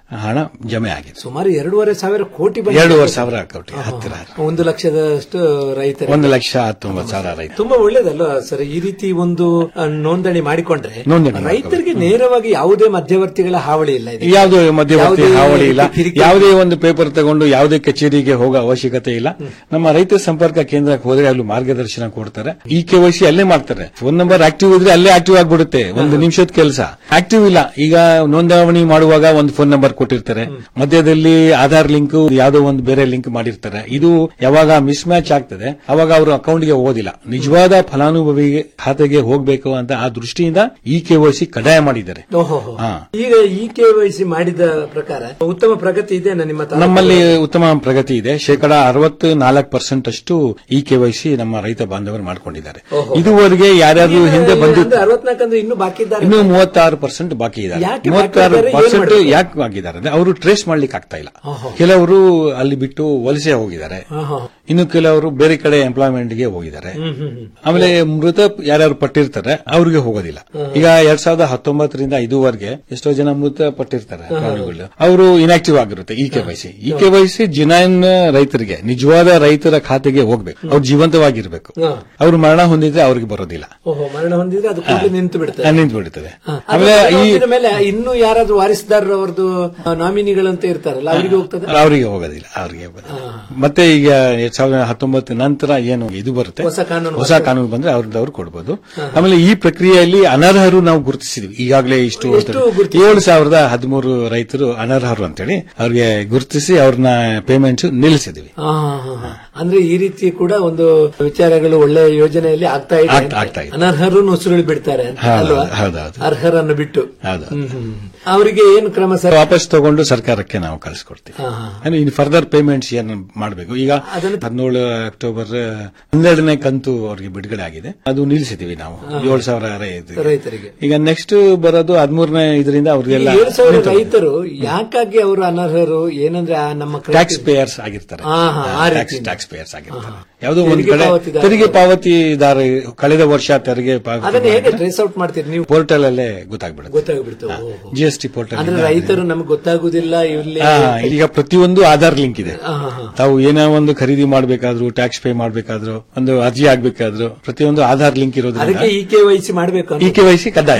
ಹಣ ಜಮೆ ಆಗಿದೆ ಸುಮಾರು ಎರಡೂವರೆ ಸಾವಿರ ಕೋಟಿ ಬಂದಿದೆ. ಎರಡೂವರೆ ಸಾವಿರ ಕೋಟಿ ಹತ್ತಿರ ಒಂದು ಲಕ್ಷದಷ್ಟು ರೈತರು ಒಂದು ಲಕ್ಷ ಹತ್ತೊಂಬತ್ತು ಸಾವಿರ ರೈತ ತುಂಬಾ ಒಳ್ಳೇದಲ್ವಾ ಸರ್ ಈ ರೀತಿ ಒಂದು ಆ, ನೋಂದಣಿ ಮಾಡಿಕೊಂಡ್ರೆ ನೋಂದಣಿ ರೈತರಿಗೆ ನೇರವಾಗಿ ಯಾವುದೇ ಮಧ್ಯವರ್ತಿಗಳ ಹಾವಳಿ ಇಲ್ಲ ಇದಕ್ಕೆ. ಯಾವುದೇ ಮಧ್ಯವರ್ತಿ ಯಾವುದೇ ಹಾವಳಿ ಇಲ್ಲ ಕಿರಿಕಿರಿ- ಯಾವುದೇ ಒಂದು ಪೇಪರ್ ತಗೊಂಡು ಯಾವುದೇ ಕಚೇರಿಗೆ ಹೋಗೋ ಅವಶ್ಯಕತೆ ಇಲ್ಲ ನಮ್ಮ ರೈತ ಸಂಪರ್ಕ ಕೇಂದ್ರಕ್ಕೆ ಹೋದ್ರೆ ಅಲ್ಲಿ ಮಾರ್ಗದರ್ಶನ ಕೊಡ್ತಾರೆ ಈ ಕೆವೈಸಿ ಅಲ್ಲೇ ಮಾಡ್ತಾರೆ ಫೋನ್ ನಂಬರ್ ಆಕ್ಟಿವ್ ಇದ್ರೆ ಅಲ್ಲೇ ಆಕ್ಟಿವ್ ಆಗ್ಬಿಡುತ್ತೆ ಒಂದು ನಿಮಿಷದ ಕೆಲಸ ಆಕ್ಟಿವ್ ಇಲ್ಲ ಈಗ ನೋಂದಣಿ ಮಾಡುವಾಗ ಒಂದು ಫೋನ್ ನಂಬರ್ ಕೊಟ್ಟಿರ್ತಾರೆ ಮಧ್ಯದಲ್ಲಿ ಆಧಾರ್ ಲಿಂಕ್ ಯಾವುದೋ ಒಂದು ಬೇರೆ ಲಿಂಕ್ ಮಾಡಿರ್ತಾರೆ ಇದು ಯಾವಾಗ ಮಿಸ್ ಮ್ಯಾಚ್ ಆಗ್ತದೆ ಅವಾಗ ಅವರು ಅಕೌಂಟ್ಗೆ ಓದಿಲ್ಲ ನಿಜವಾದ ಫಲಾನುಭವಿಗೆ ಖಾತೆಗೆ ಹೋಗಬೇಕು ಅಂತ ಆ ದೃಷ್ಟಿಯಿಂದ ಈ ಕೆವೈಸಿ ಕಡ್ಡಾಯ ಮಾಡಿದ್ದಾರೆ ಓಹೋ ಹಾ. ಈಗ ಈ ಕೆವೈಸಿ ಮಾಡಿದ ಪ್ರಕಾರ ಉತ್ತಮ ಪ್ರಗತಿ ಇದೆ ನಿಮ್ಮ ತಾಲೂಕು? ನಮ್ಮಲ್ಲಿ ಉತ್ತಮ ಪ್ರಗತಿ ಇದೆ ಶೇಕಡ ಅರವತ್ತು ನಾಲ್ಕು ಪರ್ಸೆಂಟ್ ಅಷ್ಟು ಈ ಕೆವೈಸಿ ನಮ್ಮ ರೈತ ಬಾಂಧವರು ಮಾಡ್ಕೊಂಡಿದ್ದಾರೆ ಓಹೋ. ಇದುವರೆಗೆ ಯಾರ್ಯಾರು ಹಿಂದೆ ಬಂದು ಅಂದ್ರೆ ಅರವತ್ನಾಲ್ಕು ಅಂದ್ರೆ ಇನ್ನೂ ಬಾಕಿ ಇದ್ದಾರೆ ಇನ್ನು ಮೂವತ್ತಾರು ಪರ್ಸೆಂಟ್ ಬಾಕಿ ಇದ್ದಾರೆ ಯಾಕೆ ಮೂವತ್ತಾರು ಬಾಕಿ ಇದ್ದಾರೆ? ಏನ್ ಪರ್ಸೆಂಟ್ ಮಾಡ್ತಾರೆ? ಯಾಕೆ ಆಗಿದ್ದಾರೆ ಅಂದ್ರೆ ಅವರು ಟ್ರೇಸ್ ಮಾಡ್ಲಿಕ್ಕೆ ಆಗ್ತಾ ಇಲ್ಲ ಓಹೋ. ಕೆಲವರು ಅಲ್ಲಿ ಬಿಟ್ಟು ವಲಸೆ ಹೋಗಿದ್ದಾರೆ ಆಹಾ. ಇನ್ನು ಕೆಲವರು ಬೇರೆ ಕಡೆ ಎಂಪ್ಲಾಯ್ಮೆಂಟ್ ಗೆ ಹೋಗಿದ್ದಾರೆ ಹ್ಮ್, ಹ್ಮ್, ಹ್ಮ್. ಆಮೇಲೆ ಮೃತ ಯಾರ್ಯಾರು ಪಟ್ಟಿರ್ತಾರೆ ಅವ್ರಿಗೆ ಹೋಗೋದಿಲ್ಲ ಈಗ ಎರಡ್ ಸಾವಿರದ ಹತ್ತೊಂಬತ್ತರಿಂದ ಇದುವರೆಗೆ ಎಷ್ಟೋ ಜನ ಮೃತ ಪಟ್ಟಿರ್ತಾರೆ ಪ್ರಾಣಿಗಳು. ಅವರು ಇನ್ಆಕ್ಟಿವ್ ಆಗಿರುತ್ತೆ ಈ ಕೆವೈಸಿ ಈ ಕೆವೈಸಿ ಜಿನೈನ್ ರೈತರಿಗೆ ನಿಜವಾದ ರೈತರ ಖಾತೆಗೆ ಹೋಗ್ಬೇಕು ಅವ್ರು ಜೀವಂತವಾಗಿರ್ಬೇಕು ಹಾ. ಅವ್ರು ಮರಣ ಹೊಂದಿದ್ರೆ ಅವ್ರಿಗೆ ಬರೋದಿಲ್ಲ ಓಹೋ ಮರಣ ಹೊಂದಿದ್ರೆ ಅದು ಕೂಡಲೇ ನಿಂತು ಬಿಡ್ತದೆ ನಿಂತು ಬಿಡುತ್ತದೆ ಹಾ. ಆಮೇಲೆ ಅದು ಈ ಹೊಂದಿದ ಮೇಲೆ ಇನ್ನೂ ಯಾರಾದ್ರೂ ವಾರಿಸ್ದಾರರು ಅವ್ರದ್ದು ನಾಮಿನಿಗಳಂತ ಇರ್ತಾರಲ್ಲ ಅವರಿಗೆ ಹೋಗ್ತದೆ ಅವರಿಗೆ ಹೋಗೋದಿಲ್ಲ ಅವರಿಗೆ ಹೋಗೋದಿಲ್ಲ ಮತ್ತೆ ಈಗ ಎರಡ್ ಸಾವಿರದ ಹತ್ತೊಂಬತ್ತು ನಂತರ ಏನು ಇದು ಬರುತ್ತೆ ಹೊಸ ಕಾನೂನು ಹೊಸ ಕಾನೂನು ಬಂದ್ರೆ ಅವ್ರದ್ದು ಅವ್ರು ಕೊಡ್ಬೋದು ಆಮೇಲೆ ಈ ಪ್ರಕ್ರಿಯೆಯಲ್ಲಿ ಅನರ್ಹರು ನಾವು ಗುರುತಿಸಿದ್ವಿ ಈಗಾಗಲೇ ಇಷ್ಟು ಎಷ್ಟು ಗುರುತಿಸಿದ್ರಿ? ಏಳು ಸಾವಿರದ ಹದಿಮೂರು ರೈತರು ಅನರ್ಹರು ಅಂತೇಳಿ ಅವ್ರಿಗೆ ಗುರುತಿಸಿ ಅವ್ರನ್ನ ಪೇಮೆಂಟ್ಸ್ ನಿಲ್ಲಿಸಿದ್ವಿ ಹಾ, ಹಾ, ಹಾ. ಅಂದ್ರೆ ಈ ರೀತಿ ಕೂಡ ಒಂದು ವಿಚಾರಗಳು ಒಳ್ಳೆ ಯೋಜನೆಯಲ್ಲಿ ಆಗ್ತಾ ಇದೆ ಆಗ್ತಾ- ಆಗ್ತಾ ಇದೆ. ಅನರ್ಹರು ನುಸುಳಿ ಬಿಡ್ತಾರೆ ಅಂತ ಹೌದು, ಅಲ್ವಾ ಹೌದೌದು. ಅರ್ಹರನ್ನು ಬಿಟ್ಟು ಹೌದು ಹ್ಮ್, ಹ್ಮ್. ಅವರಿಗೆ ಏನು ಕ್ರಮ ಸರ್ ವಾಪಸ್ ತಗೊಂಡು ಸರ್ಕಾರಕ್ಕೆ ನಾವು ಕಳಿಸ್ಕೊಡ್ತೀವಿ ಹಾ, ಹಾ. ಅಂದ್ರೆ ಇನ್ನು ಫರ್ದರ್ ಪೇಮೆಂಟ್ಸ್ ಏನು ಮಾಡಬೇಕು ಈಗ ಹದಿನೇಳು ಅಕ್ಟೋಬರ್ ಹನ್ನೆರಡನೇ ಕಂತು ಅವ್ರಿಗೆ ಬಿಡುಗಡೆ ಆಗಿದೆ ಅದು ನಿಲ್ಲಿಸಿದೀವಿ ನಾವು ಏಳು ಸಾವಿರ ರೈತರಿಗೆ. ರೈತರಿಗೆ ಈಗ ನೆಕ್ಸ್ಟ್ ಬರೋದು ಹದಿಮೂರನೇ ಇದರಿಂದ ಅವ್ರಿಗೆಲ್ಲ ಏಳು ಸಾವಿರ ರೈತರು ಯಾಕಾಗಿ ಅವರು ಅನರ್ಹರು ಏನಂದ್ರೆ ಆ ನಮ್ಮ ಕ್ರೈಟೀರಿಯಾ- ಟ್ಯಾಕ್ಸ್ ಪೇಯರ್ಸ್ ಆಗಿರ್ತಾರೆ ಹಾ, ಹಾ, ಆ ಟ್ಯಾಕ್ಸ್ ರೀತಿ. ಟ್ಯಾಕ್ಸ್ ಪೇಯರ್ಸ್ ಆಗಿರ್ತಾರೆ ಯಾವುದೋ ಒಂದು ತೆರಿಗೆ ಕಡೆ ಪಾವತಿದಾರರು. ತೆರಿಗೆ ಪಾವತಿದಾರ ಕಳೆದ ವರ್ಷ ತೆರಿಗೆ ಅದನ್ನ ಹೇಗೆ ಟ್ರೇಸ್ ಔಟ್ ಮಾಡ್ತೀರಿ ನೀವು ಪೋರ್ಟಲ್ ಅಲ್ಲೇ ಗೊತ್ತಾಗ್ಬಿಡುತ್ತೆ ಗೊತ್ತಾಗ್ಬಿಡ್ತು ಜಿ ಎಸ್ ಟಿ ಪೋರ್ಟಲ್ ಅಂದ್ರೆ ರೈತರು ನಮ್ಗೆ ಗೊತ್ತಾಗುದಿಲ್ಲ ಇಲ್ಲಿ ಈಗ ಪ್ರತಿಯೊಂದು ಆಧಾರ್ ಲಿಂಕ್ ಇದೆ ಹಾ, ಹಾ, ಹಾ. ತಾವು ಏನೋ ಒಂದು ಖರೀದಿ ಮಾಡಬೇಕಾದ್ರು ಟ್ಯಾಕ್ಸ್ ಪೇ ಮಾಡಬೇಕಾದ್ರು ಒಂದು ಅರ್ಜಿ ಆಗ್ಬೇಕಾದ್ರು ಪ್ರತಿಯೊಂದು ಆಧಾರ್ ಲಿಂಕ್ ಇರೋದ್ರಿಂದ ಅದಕ್ಕೆ ಇ ಕೆ ವಹಿಸಿ ಮಾಡಬೇಕು ಈ ಕೆ ವೈ ಸಿ ಕಡ್ಡಾಯ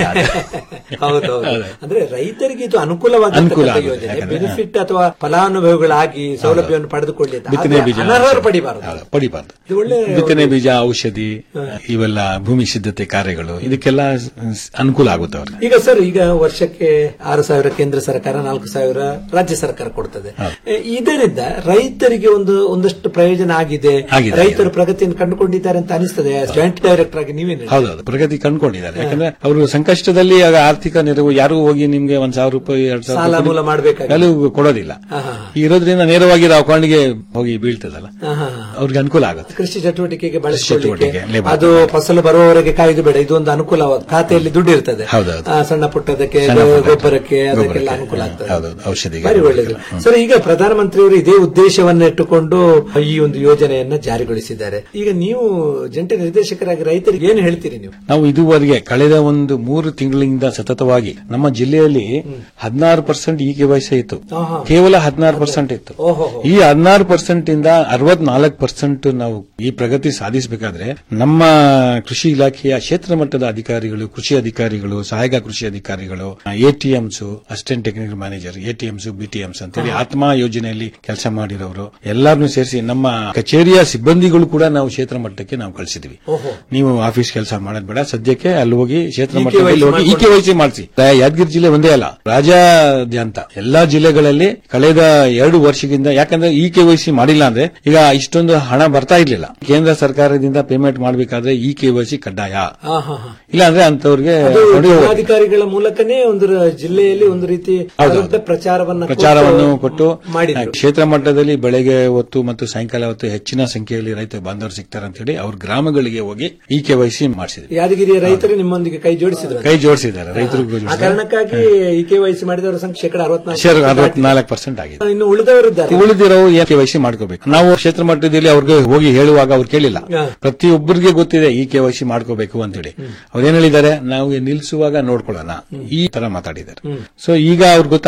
ಹೌದೌದು ಹೌದು. ಅಂದ್ರೆ ರೈತರಿಗೆ ಇದು ಅನುಕೂಲವಾದ ಅನುಕೂಲ ಆಗುತ್ತೆ, ಯೋಜನೆ ಯಾಕಂದ್ರೆ- ಬೆನಿಫಿಟ್ ಅಥವಾ ಫಲಾನುಭವಿಗಳಾಗಿ ಸೌಲಭ್ಯವನ್ನು ಪಡೆದುಕೊಳ್ಳಿ ಅಂತ. ಬಿತ್ತನೆ ಆದ್ರೆ ಬೀಜ ಅನರ್ಹರು ಪಡಿಬಾರದು ಹೌದು, ಪಡಿಬಾರ್ದು ಇದು ಒಳ್ಳೆ ಬಿತ್ತನೆ ಬೀಜ ಔಷಧಿ ಇವೆಲ್ಲ ಭೂಮಿ ಸಿದ್ಧತೆ ಕಾರ್ಯಗಳು ಇದಕ್ಕೆಲ್ಲ ಸ್- ಅನುಕೂಲ ಆಗುತ್ತೆ ಅವ್ರಿಗೆ ಈಗ ಸರ್ ಈಗ ವರ್ಷಕ್ಕೆ ಆರು ಸಾವಿರ ಕೇಂದ್ರ ಸರ್ಕಾರ ನಾಲ್ಕು ಸಾವಿರ ರಾಜ್ಯ ಸರ್ಕಾರ ಕೊಡ್ತದೆ ಎ, ಇದರಿಂದ ರೈತರಿಗೆ ಒಂದು ಒಂದಷ್ಟು ಪ್ರಯೋಜನ ಆಗಿದೆ ಆಗಿದೆ, ರೈತರು ಪ್ರಗತಿಯನ್ನು ಕಂಡುಕೊಂಡಿದ್ದಾರೆ ಅಂತ ಅನಿಸ್ತದೆ ಜಾಯಿಂಟ್ ಡೈರೆಕ್ಟರ್ ಆಗಿ ನೀವೇನು ಹೇಳ್ತೀರಿ? ಹೌದೌದು ಪ್ರಗತಿ ಕಂಡುಕೊಂಡಿದ್ದಾರೆ ಯಾಕಂದ್ರೆ ಅವರು ಸಂಕಷ್ಟದಲ್ಲಿ ಆಗ ಆರ್ಥಿಕ ನೆರವು ಯಾರು ಹೋಗಿ ನಿಮ್ಗೆ ಒಂದ್ ಸಾವಿರ ರೂಪಾಯಿ ಎರಡ್ ಸಾವಿರ ಸಾಲ ರೂಪಾಯಿ ಮೂಲ ಮಾಡ್ಬೇಕಾಗಿ ಎಲ್ಲೂ ಕೊಡೋದಿಲ್ಲ ಹಾ, ಹಾ, ಇರೋದ್ರಿಂದ ನೇರವಾಗಿ ನಾವು ಅಕೌಂಟ್ಗೆ ಹೋಗಿ ಬೀಳ್ತದಲ್ಲ ಹಾ, ಹಾ, ಹಾ. ಅವ್ರಿಗೆ ಅನುಕೂಲ ಆಗುತ್ತೆ ಕೃಷಿ ಚಟುವಟಿಕೆಗೆ ಬಳಸಿಕೊಳ್ಳಿಕ್ಕೆ ಚಟುವಟಿಕೆ, labor. ಅದು ಫಸಲು ಬರುವವರೆಗೆ ಕಾಯ್ದು ಬೇಡ ಇದೊಂದು ಅನುಕೂಲವಾದ ಖಾತೆಯಲ್ಲಿ ದುಡ್ಡು ಇರ್ತದೆ ಹೌದೌದು. ಆ, ಸಣ್ಣ ಪುಟ್ಟದಕ್ಕೆ ಸಣ್ಣ ಪುಟ್ಟ ಗೊಬ್ಬರಕ್ಕೆ ಅದಕ್ಕೆಲ್ಲ ಗೊಬ್ಬರಕ್ಕೆ, ಅನುಕೂಲ ಆಗ್ತದೆ ಹೌದೌದು, ಔಷಧಿಗೆ ಭಾರಿ ಒಳ್ಳೆಯದು ಹ್ಮ್. ಸರ್ ಈಗ ಪ್ರಧಾನಮಂತ್ರಿಯವರು ಇದೇ ಉದ್ದೇಶವನ್ನ ಇಟ್ಟುಕೊಂಡು ಈ ಒಂದು ಯೋಜನೆಯನ್ನ ಜಾರಿಗೊಳಿಸಿದ್ದಾರೆ ಈಗ ನೀವು ಜಂಟಿ ನಿರ್ದೇಶಕರಾಗಿ ರೈತರಿಗೆ ಏನು ಹೇಳ್ತೀರಿ ನೀವು ನಾವು ಇದುವರೆಗೆ ಕಳೆದ ಒಂದು ಮೂರು ತಿಂಗಳಿಂದ ಸತತವಾಗಿ ನಮ್ಮ ಜಿಲ್ಲೆಯಲ್ಲಿ ಹದಿನಾರು ಪರ್ಸೆಂಟ್ ಈ ಕೆವೈಸಿ ಇತ್ತು ಆಹಾ. ಕೇವಲ ಹದಿನಾರು ಪರ್ಸೆಂಟ್ ಇತ್ತು ಓಹೋ ಈ ಹದಿನಾರು ಪರ್ಸೆಂಟ್ ಇಂದ ಅರವತ್ನಾಲ್ಕು ಪರ್ಸೆಂಟ್ ನಾವು ಈ ಪ್ರಗತಿ ಸಾಧಿಸಬೇಕಾದ್ರೆ ನಮ್ಮ ಕೃಷಿ ಇಲಾಖೆಯ ಕ್ಷೇತ್ರ ಮಟ್ಟದ ಅಧಿಕಾರಿಗಳು ಕೃಷಿ ಅಧಿಕಾರಿಗಳು ಸಹಾಯಕ ಕೃಷಿ ಅಧಿಕಾರಿಗಳು ATMs assistant technical manager ATMs BTMs ಅಂತೇಳಿ ಆತ್ಮ ಯೋಜನೆಯಲ್ಲಿ ಕೆಲಸ ಮಾಡಿರೋರು ಎಲ್ಲರನ್ನೂ ಸೇರಿಸಿ ನಮ್ಮ ಕಚೇರಿಯ ಸಿಬ್ಬಂದಿಗಳು ಕೂಡ ನಾವು ಕ್ಷೇತ್ರ ಮಟ್ಟಕ್ಕೆ ನಾವು ಕಳಿಸಿದ್ವಿ ಓಹೋ ನೀವು ಆಫೀಸ್ ಕೆಲಸ ಮಾಡೋದ್ ಬೇಡ ಸದ್ಯಕ್ಕೆ ಅಲ್ಲಿ ಹೋಗಿ ಕ್ಷೇತ್ರ ಈ ಮಟ್ಟದಲ್ಲಿ KYC ಹೋಗಿ ಈ ಮಾಡ್ಕೊಂಡು- ಕೆವೈಸಿ ಮಾಡಿಸಿ ಯಾದಗಿರಿ ಜಿಲ್ಲೆ ಒಂದೇ ಅಲ್ಲ ರಾಜ್ಯಾದ್ಯಂತ ಎಲ್ಲಾ ಜಿಲ್ಲೆಗಳಲ್ಲಿ ಕಳೆದ ಎರಡು ವರ್ಷದಿಂದ ಯಾಕಂದ್ರೆ ಈ ಕೆವೈಸಿ ಮಾಡಿಲ್ಲ ಅಂದ್ರೆ ಈಗ ಇಷ್ಟೊಂದು ಹಣ ಬರ್ತಾ ಇರ್ಲಿಲ್ಲ ಕೇಂದ್ರ ಸರ್ಕಾರದಿಂದ ಪೇಮೆಂಟ್ ಮಾಡಬೇಕಾದ್ರೆ ಈ ಕೆವೈಸಿ ಕಡ್ಡಾಯ ಹಾ ಹಾ ಹಾ ಇಲ್ಲ ಅಂದ್ರೆ ಅಂತವ್ರಿಗೆ ಅದು ನೋಡಿ ಹೋಗಿ. ಜಿಲ್ಲಾಧಿಕಾರಿಗಳ ಮೂಲಕನೇ ಒಂದು ರ- ಜಿಲ್ಲೆಯಲ್ಲಿ ಒಂದು ರೀತಿ ಹೌದು. ಅರ್ಧ ಪ್ರಚಾರವನ್ನ ಕೊಟ್ಟು ಪ್ರಚಾರವನ್ನು ಕೊಟ್ಟು ಮಾಡಿದ್ರು ಕ್ಷೇತ್ರ ಮಟ್ಟದಲ್ಲಿ ಬೆಳಗ್ಗೆ ಹೊತ್ತು ಮತ್ತು ಸಾಯಂಕಾಲ ಹೊತ್ತು ಹೆಚ್ಚಿನ ಸಂಖ್ಯೆಯಲ್ಲಿ ರೈತ ಬಾಂಧವರು ಸಿಗ್ತಾರೆ ಅಂತ ಹೇಳಿ ಅವ್ರ ಗ್ರಾಮಗಳಿಗೆ ಹೋಗಿ ಈ ಕೆವೈಸಿ ಮಾಡಿಸಿದ್ವಿ ಯಾದಗಿರಿಯ ರೈತರು ನಿಮ್ಮೊಂದಿಗೆ ಕೈ ಜೋಡಿಸಿದ್ರು ಕೈ ಜೋಡಿಸಿದ್ದಾರೆ ರೈತರಿಗೂ ಆ ಜೋಡಿಸಿದ್ದಾರೆ ಕಾರಣಕ್ಕಾಗಿ ಈ ಕೆ ವಹಿಸಿ ಮಾಡಿದವರ ಸಂಖ್ಯೆ ಶೇಕಡ ಶೇರ್ ಅರವತ್ನಾಲ್ಕು ಅರವತ್ನಾಲ್ಕು ಪರ್ಸೆಂಟ್ ಆಗಿದೆ ಇನ್ನು ಉಳಿದವರಿದ್ದಾರೆ ಉಳಿದಿರೋ ಕೆವೈಸಿ ಮಾಡ್ಕೋಬೇಕು ನಾವು ಕ್ಷೇತ್ರ ಮಟ್ಟದಲ್ಲಿ ಅವ್ರಿಗೆ ಹೋಗಿ ಹೇಳುವಾಗ ಅವ್ರು ಕೇಳಿಲ್ಲ ಹಾ. ಪ್ರತಿಯೊಬ್ಬರಿಗೆ ಗೊತ್ತಿದೆ ಈ ಕೆವೈಸಿ ಮಾಡ್ಕೋಬೇಕು ಅಂತ ಹೇಳಿ ಅವ್ರೇನ್ ಹೇಳಿದ್ದಾರೆ ನಾವು ನಿಲ್ಲಿಸುವಾಗ ನೋಡ್ಕೊಳ್ಳೋಣ ಈ ತರ ಮಾತಾಡಿದ್ದಾರೆ ಸೊ ಈಗ ಅವ್ರಿಗೆ ಗೊತ್ತಾಗಿದೆ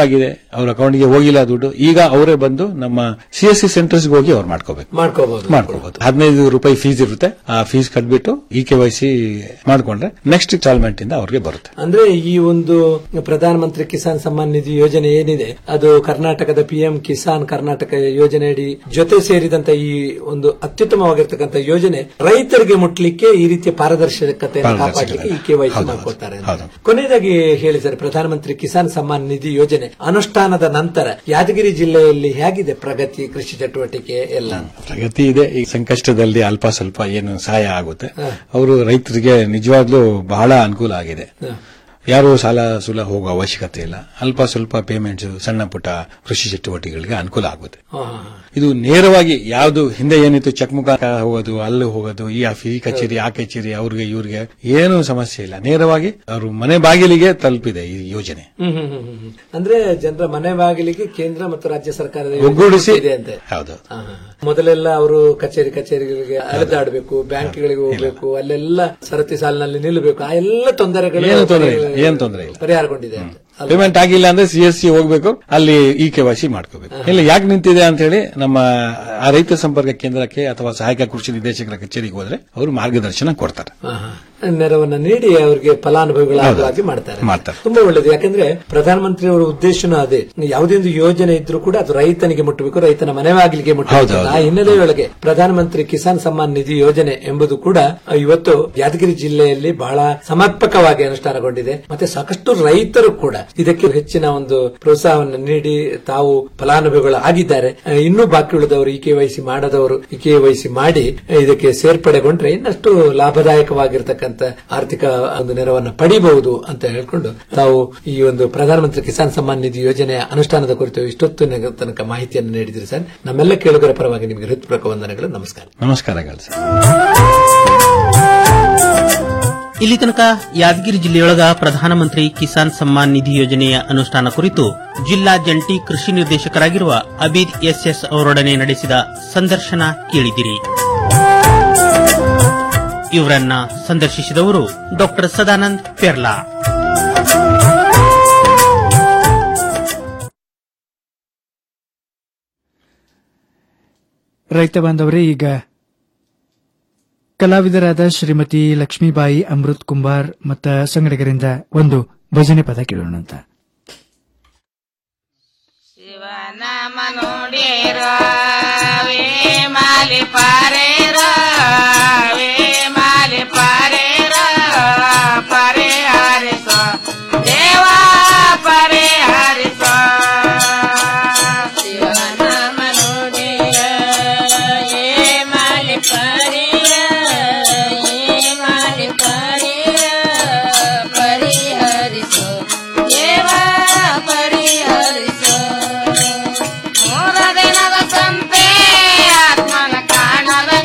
ಅವ್ರ ಅಕೌಂಟ್ಗೆ ಹೋಗಿಲ್ಲ ದುಡ್ಡು ಈಗ ಅವರೇ ಬಂದು ನಮ್ಮ ಸಿ ಎಸ್ ಸಿ ಸೆಂಟರ್ಸ್ಗೆ ಹೋಗಿ ಅವ್ರು ಮಾಡ್ಕೋಬೇಕು ಮಾಡ್ಕೋಬಹುದು ಮಾಡ್ಕೋಬಹುದು ಹದಿನೈದು ರೂಪಾಯಿ ಫೀಸ್ ಇರುತ್ತೆ ಆ ಫೀಸ್ ಕಟ್ಬಿಟ್ಟು ಇ ಕೆ ವೈ ಸಿ ಮಾಡ್ಕೊಂಡ್ರೆ ನೆಕ್ಸ್ಟ್ ಇನ್ಸ್ಟಾಲ್ಮೆಂಟ್ ಇಂದ ಅವ್ರಿಗೆ ಬರುತ್ತೆ ಅಂದ್ರೆ ಈ ಒಂದು ಪ್ರಧಾನಮಂತ್ರಿ ಕಿಸಾನ್ ಸಮ್ಮಾನ್ ನಿಧಿ ಯೋಜನೆ ಏನಿದೆ ಅದು ಕರ್ನಾಟಕದ ಪಿಎಂ ಕಿಸಾನ್ ಕರ್ನಾಟಕ ಯೋಜನೆಯಡಿ ಜೊತೆ ಸೇರಿದಂತ ಈ ಒಂದು ಅತ್ಯುತ್ತಮವಾಗಿರ್ತಕ್ಕಂಥ ಯೋಜನೆ ರೈತರಿಗೆ ಮುಟ್ಲಿಕ್ಕೆ ಈ ರೀತಿಯ ಪಾರದರ್ಶಕತೆಯನ್ನು ಕಾಪಾಡಲಿಕ್ಕೆ ಈ ಕೆವೈಸಿ ಮಾಡ್ಕೊಳ್ತಾರೆ ಅಂತ. ಕೊನೆಯದಾಗಿ ಹೇಳಿ ಸರ್ ಪ್ರಧಾನಮಂತ್ರಿ ಕಿಸಾನ್ ಸಮ್ಮಾನ್ ನಿಧಿ ಯೋಜನೆ ಅನುಷ್ಠಾನದ ನಂತರ ಯಾದಗಿರಿ ಜಿಲ್ಲೆಯಲ್ಲಿ ಹೇಗಿದೆ ಪ್ರಗತಿ ಕೃಷಿ ಚಟುವಟಿಕೆ ಎಲ್ಲ ಪ್ರಗತಿ ಇದೆ ಈ ಸಂಕಷ್ಟದಲ್ಲಿ ಅಲ್ಪ ಸ್ವಲ್ಪ ಏನು ಸಹಾಯ ಆಗುತ್ತೆ ಅವರು ರೈತರಿಗೆ ನಿಜವಾಗ್ಲೂ ಬಹಳ ಅನುಕೂಲ ಆಗಿದೆ ಯಾರು ಸಾಲ ಸುಲ ಹೋಗೋ ಅವಶ್ಯಕತೆ ಇಲ್ಲ ಅಲ್ಪ ಸ್ವಲ್ಪ ಪೇಮೆಂಟ್ಸ್ ಸಣ್ಣ ಪುಟ್ಟ ಕೃಷಿ ಚಟುವಟಿಕೆಗಳಿಗೆ ಅನುಕೂಲ ಆಗುತ್ತೆ ಇದು ನೇರವಾಗಿ ಯಾವುದು ಹಿಂದೆ ಏನಿತ್ತು ಚೆಕ್ ಮುಖಾಂತರ ಹೋಗೋದು ಅಲ್ಲಿ ಹೋಗೋದು ಈ ಆಫೀಸ್ ಈ ಕಚೇರಿ ಆ ಕಚೇರಿ ಅವ್ರಿಗೆ ಇವ್ರಿಗೆ ಏನು ಸಮಸ್ಯೆ ಇಲ್ಲ ನೇರವಾಗಿ ಅವರು ಮನೆ ಬಾಗಿಲಿಗೆ ತಲುಪಿದೆ ಈ ಯೋಜನೆ ಹ್ಮ್ ಹ್ಮ್ ಹ್ಮ್ ಹ್ಮ್. ಅಂದ್ರೆ ಜನರ ಮನೆ ಬಾಗಿಲಿಗೆ ಕೇಂದ್ರ ಮತ್ತು ರಾಜ್ಯ ಸರ್ಕಾರದ ಯೋಜನೆ ಒಗ್ಗೂಡಿಸಿ ಇದೆ ಅಂತೆ ಹೌದು ಹಾ, ಹಾ. ಮೊದಲೆಲ್ಲ ಅವರು ಕಚೇರಿ ಕಚೇರಿಗಳಿಗೆ ಅಲೆದಾಡಬೇಕು ಬ್ಯಾಂಕ್ಗಳಿಗೆ ಹೋಗ್ಬೇಕು ಅಲ್ಲೆಲ್ಲ ಸರತಿ ಸಾಲಿನಲ್ಲಿ ನಿಲ್ಲಬೇಕು ಆ ಎಲ್ಲ ತೊಂದರೆಗಳು ಏನು ತೊಂದರೆ ಇಲ್ಲ ಏನು ತೊಂದರೆ ಇಲ್ಲ ಪರಿಹಾರಗೊಂಡಿದೆ ಅಂತ ಪೇಮೆಂಟ್ ಆಗಿಲ್ಲ ಅಂದ್ರೆ ಸಿ ಎಸ್ ಸಿ ಹೋಗ್ಬೇಕು ಅಲ್ಲಿ ಇ ಕೆ ವೈ ಸಿ ಮಾಡ್ಕೋಬೇಕು ಇಲ್ಲ ಯಾಕೆ ನಿಂತಿದೆ ಅಂತ ಹೇಳಿ ನಮ್ಮ ಆ ರೈತ ಸಂಪರ್ಕ ಕೇಂದ್ರಕ್ಕೆ ಅಥವಾ ಸಹಾಯಕ ಕೃಷಿ ನಿರ್ದೇಶಕರ ಕಚೇರಿಗೆ ಹೋದ್ರೆ ಅವರು ಮಾರ್ಗದರ್ಶನ ಕೊಡ್ತಾರೆ ಹಾ, ಹಾ. ನೆರವನ್ನ ನೀಡಿ ಅವರಿಗೆ ಫಲಾನುಭವಿಗಳಾಗುವ ಹಾಗೆ ಮಾಡ್ತಾರೆ ಮಾಡ್ತಾರೆ ತುಂಬಾ ಒಳ್ಳೇದು ಯಾಕಂದ್ರೆ ಪ್ರಧಾನಮಂತ್ರಿ ಅವರ ಉದ್ದೇಶನೂ ಅದೇ ಯಾವುದೇ ಒಂದು ಯೋಜನೆ ಇದ್ರೂ ಕೂಡ ಅದು ರೈತನಿಗೆ ಮುಟ್ಟಬೇಕು ರೈತನ ಮನೆ ಬಾಗಿಲಿಗೆ ಮುಟ್ಟಬೇಕು ಹೌದು, ಆ ಹಿನ್ನೆಲೆಯೊಳಗೆ ಪ್ರಧಾನಮಂತ್ರಿ ಕಿಸಾನ್ ಸಮ್ಮಾನ್ ನಿಧಿ ಯೋಜನೆ ಎಂಬುದು ಕೂಡ ಇವತ್ತು ಯಾದಗಿರಿ ಜಿಲ್ಲೆಯಲ್ಲಿ ಬಹಳ ಸಮರ್ಪಕವಾಗಿ ಅನುಷ್ಠಾನಗೊಂಡಿದೆ ಮತ್ತೆ ಸಾಕಷ್ಟು ರೈತರು ಕೂಡ ಇದಕ್ಕೆ ಹೆಚ್ಚಿನ ಒಂದು ಪ್ರೋತ್ಸಾಹವನ್ನು ನೀಡಿ ತಾವು ಫಲಾನುಭವಿಗಳು ಆಗಿದ್ದಾರೆ ಆ, ಇನ್ನೂ ಬಾಕಿ ಉಳಿದವರು ಈ ಕೆವೈಸಿ ಮಾಡದವರು ಈ ಕೆವೈಸಿ ಮಾಡಿ ಇದಕ್ಕೆ ಸೇರ್ಪಡೆಗೊಂಡ್ರೆ ಇನ್ನಷ್ಟು ಲಾಭದಾಯಕವಾಗಿರ್ತಕ್ಕಂಥ ಆರ್ಥಿಕ ಒಂದು ನೆರವನ್ನು ಪಡಿಬಹುದು ಅಂತ ಹೇಳ್ಕೊಂಡು ತಾವು ಈ ಒಂದು ಪ್ರಧಾನಮಂತ್ರಿ ಕಿಸಾನ್ ಸಮ್ಮಾನ್ ನಿಧಿ ಯೋಜನೆಯ ಅನುಷ್ಠಾನದ ಕುರಿತು ಇಷ್ಟೊತ್ತು ತನಕ ಮಾಹಿತಿಯನ್ನು ನೀಡಿದ್ರಿ ಸರ್ ನಮ್ಮೆಲ್ಲ ಕೇಳುಗರ ಪರವಾಗಿ ನಿಮಗೆ ಹೃತ್ಪೂರ್ವಕ ವಂದನೆಗಳು ನಮಸ್ಕಾರ ನಮಸ್ಕಾರಗಳು ಸರ್ ಇಲ್ಲಿ ತನಕ ಯಾದಗಿರಿ ಜಿಲ್ಲೆಯೊಳಗ ಪ್ರಧಾನಮಂತ್ರಿ ಕಿಸಾನ್ ಸಮ್ಮಾನ್ ನಿಧಿ ಯೋಜನೆಯ ಅನುಷ್ಠಾನ ಕುರಿತು ಜಿಲ್ಲಾ ಜಂಟಿ ಕೃಷಿ ನಿರ್ದೇಶಕರಾಗಿರುವ ಅಬೀದ್ ಎಸ್ಎಸ್ ಅವರೊಡನೆ ನಡೆಸಿದ ಸಂದರ್ಶನ ಕೇಳಿದಿರಿ ಇವರನ್ನ ಸಂದರ್ಶಿಸಿದವರು ಡಾಕ್ಟರ್ ಸದಾನಂದ್ ಪೆರ್ಲಾ ರೈತ ಬಾಂಧವರೇ ಈಗ ಕಲಾವಿದರಾದ ಶ್ರೀಮತಿ ಲಕ್ಷ್ಮೀಬಾಯಿ ಅಮೃತ್ ಕುಂಬಾರ್ ಮತ್ತ ಸಂಗಡಿಗರಿಂದ ಒಂದು ಭಜನೆ ಪದ ಕೇಳೋಣ ಅಂತ ಮಾಲಿ ಪಾರೇರ ಮಾಲಿ ಪಾರೇರ ಪರೆ ಹರಿಸ ದೇವ ಪರೆ ಹರಿಸ ಶಿವನಾಮ ನುಡಿಯ ಏ ಮಾಲಿ ಪಾರೇರ ಏ ಮಾಲಿ ಪಾರೇರ ಪರಿಹರಿಸೋ ದೇವ ಪರಿಹರಿಸೋ ಮೂರ ದಿನದ ಸಂತೆ ಆತ್ಮನ ಕಾಣದ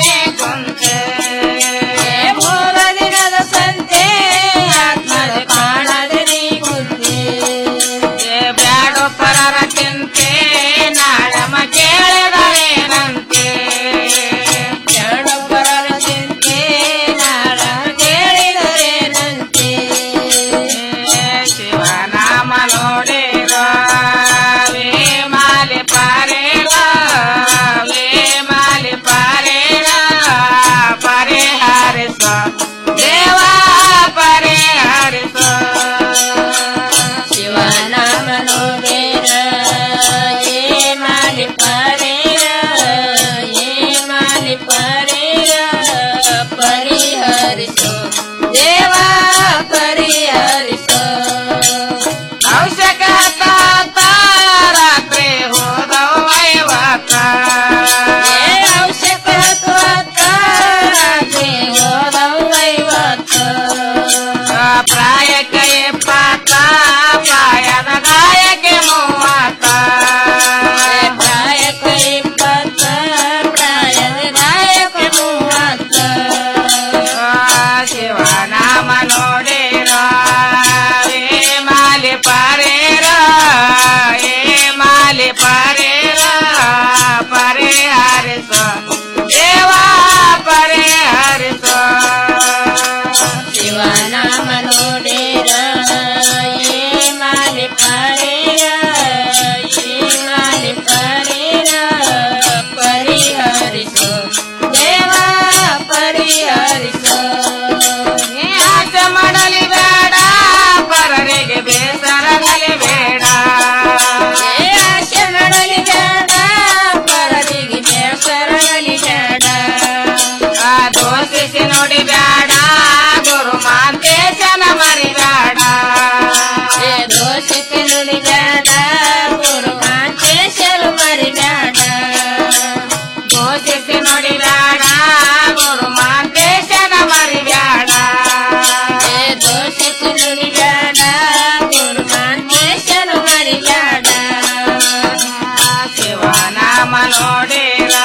ನೋಡಿರ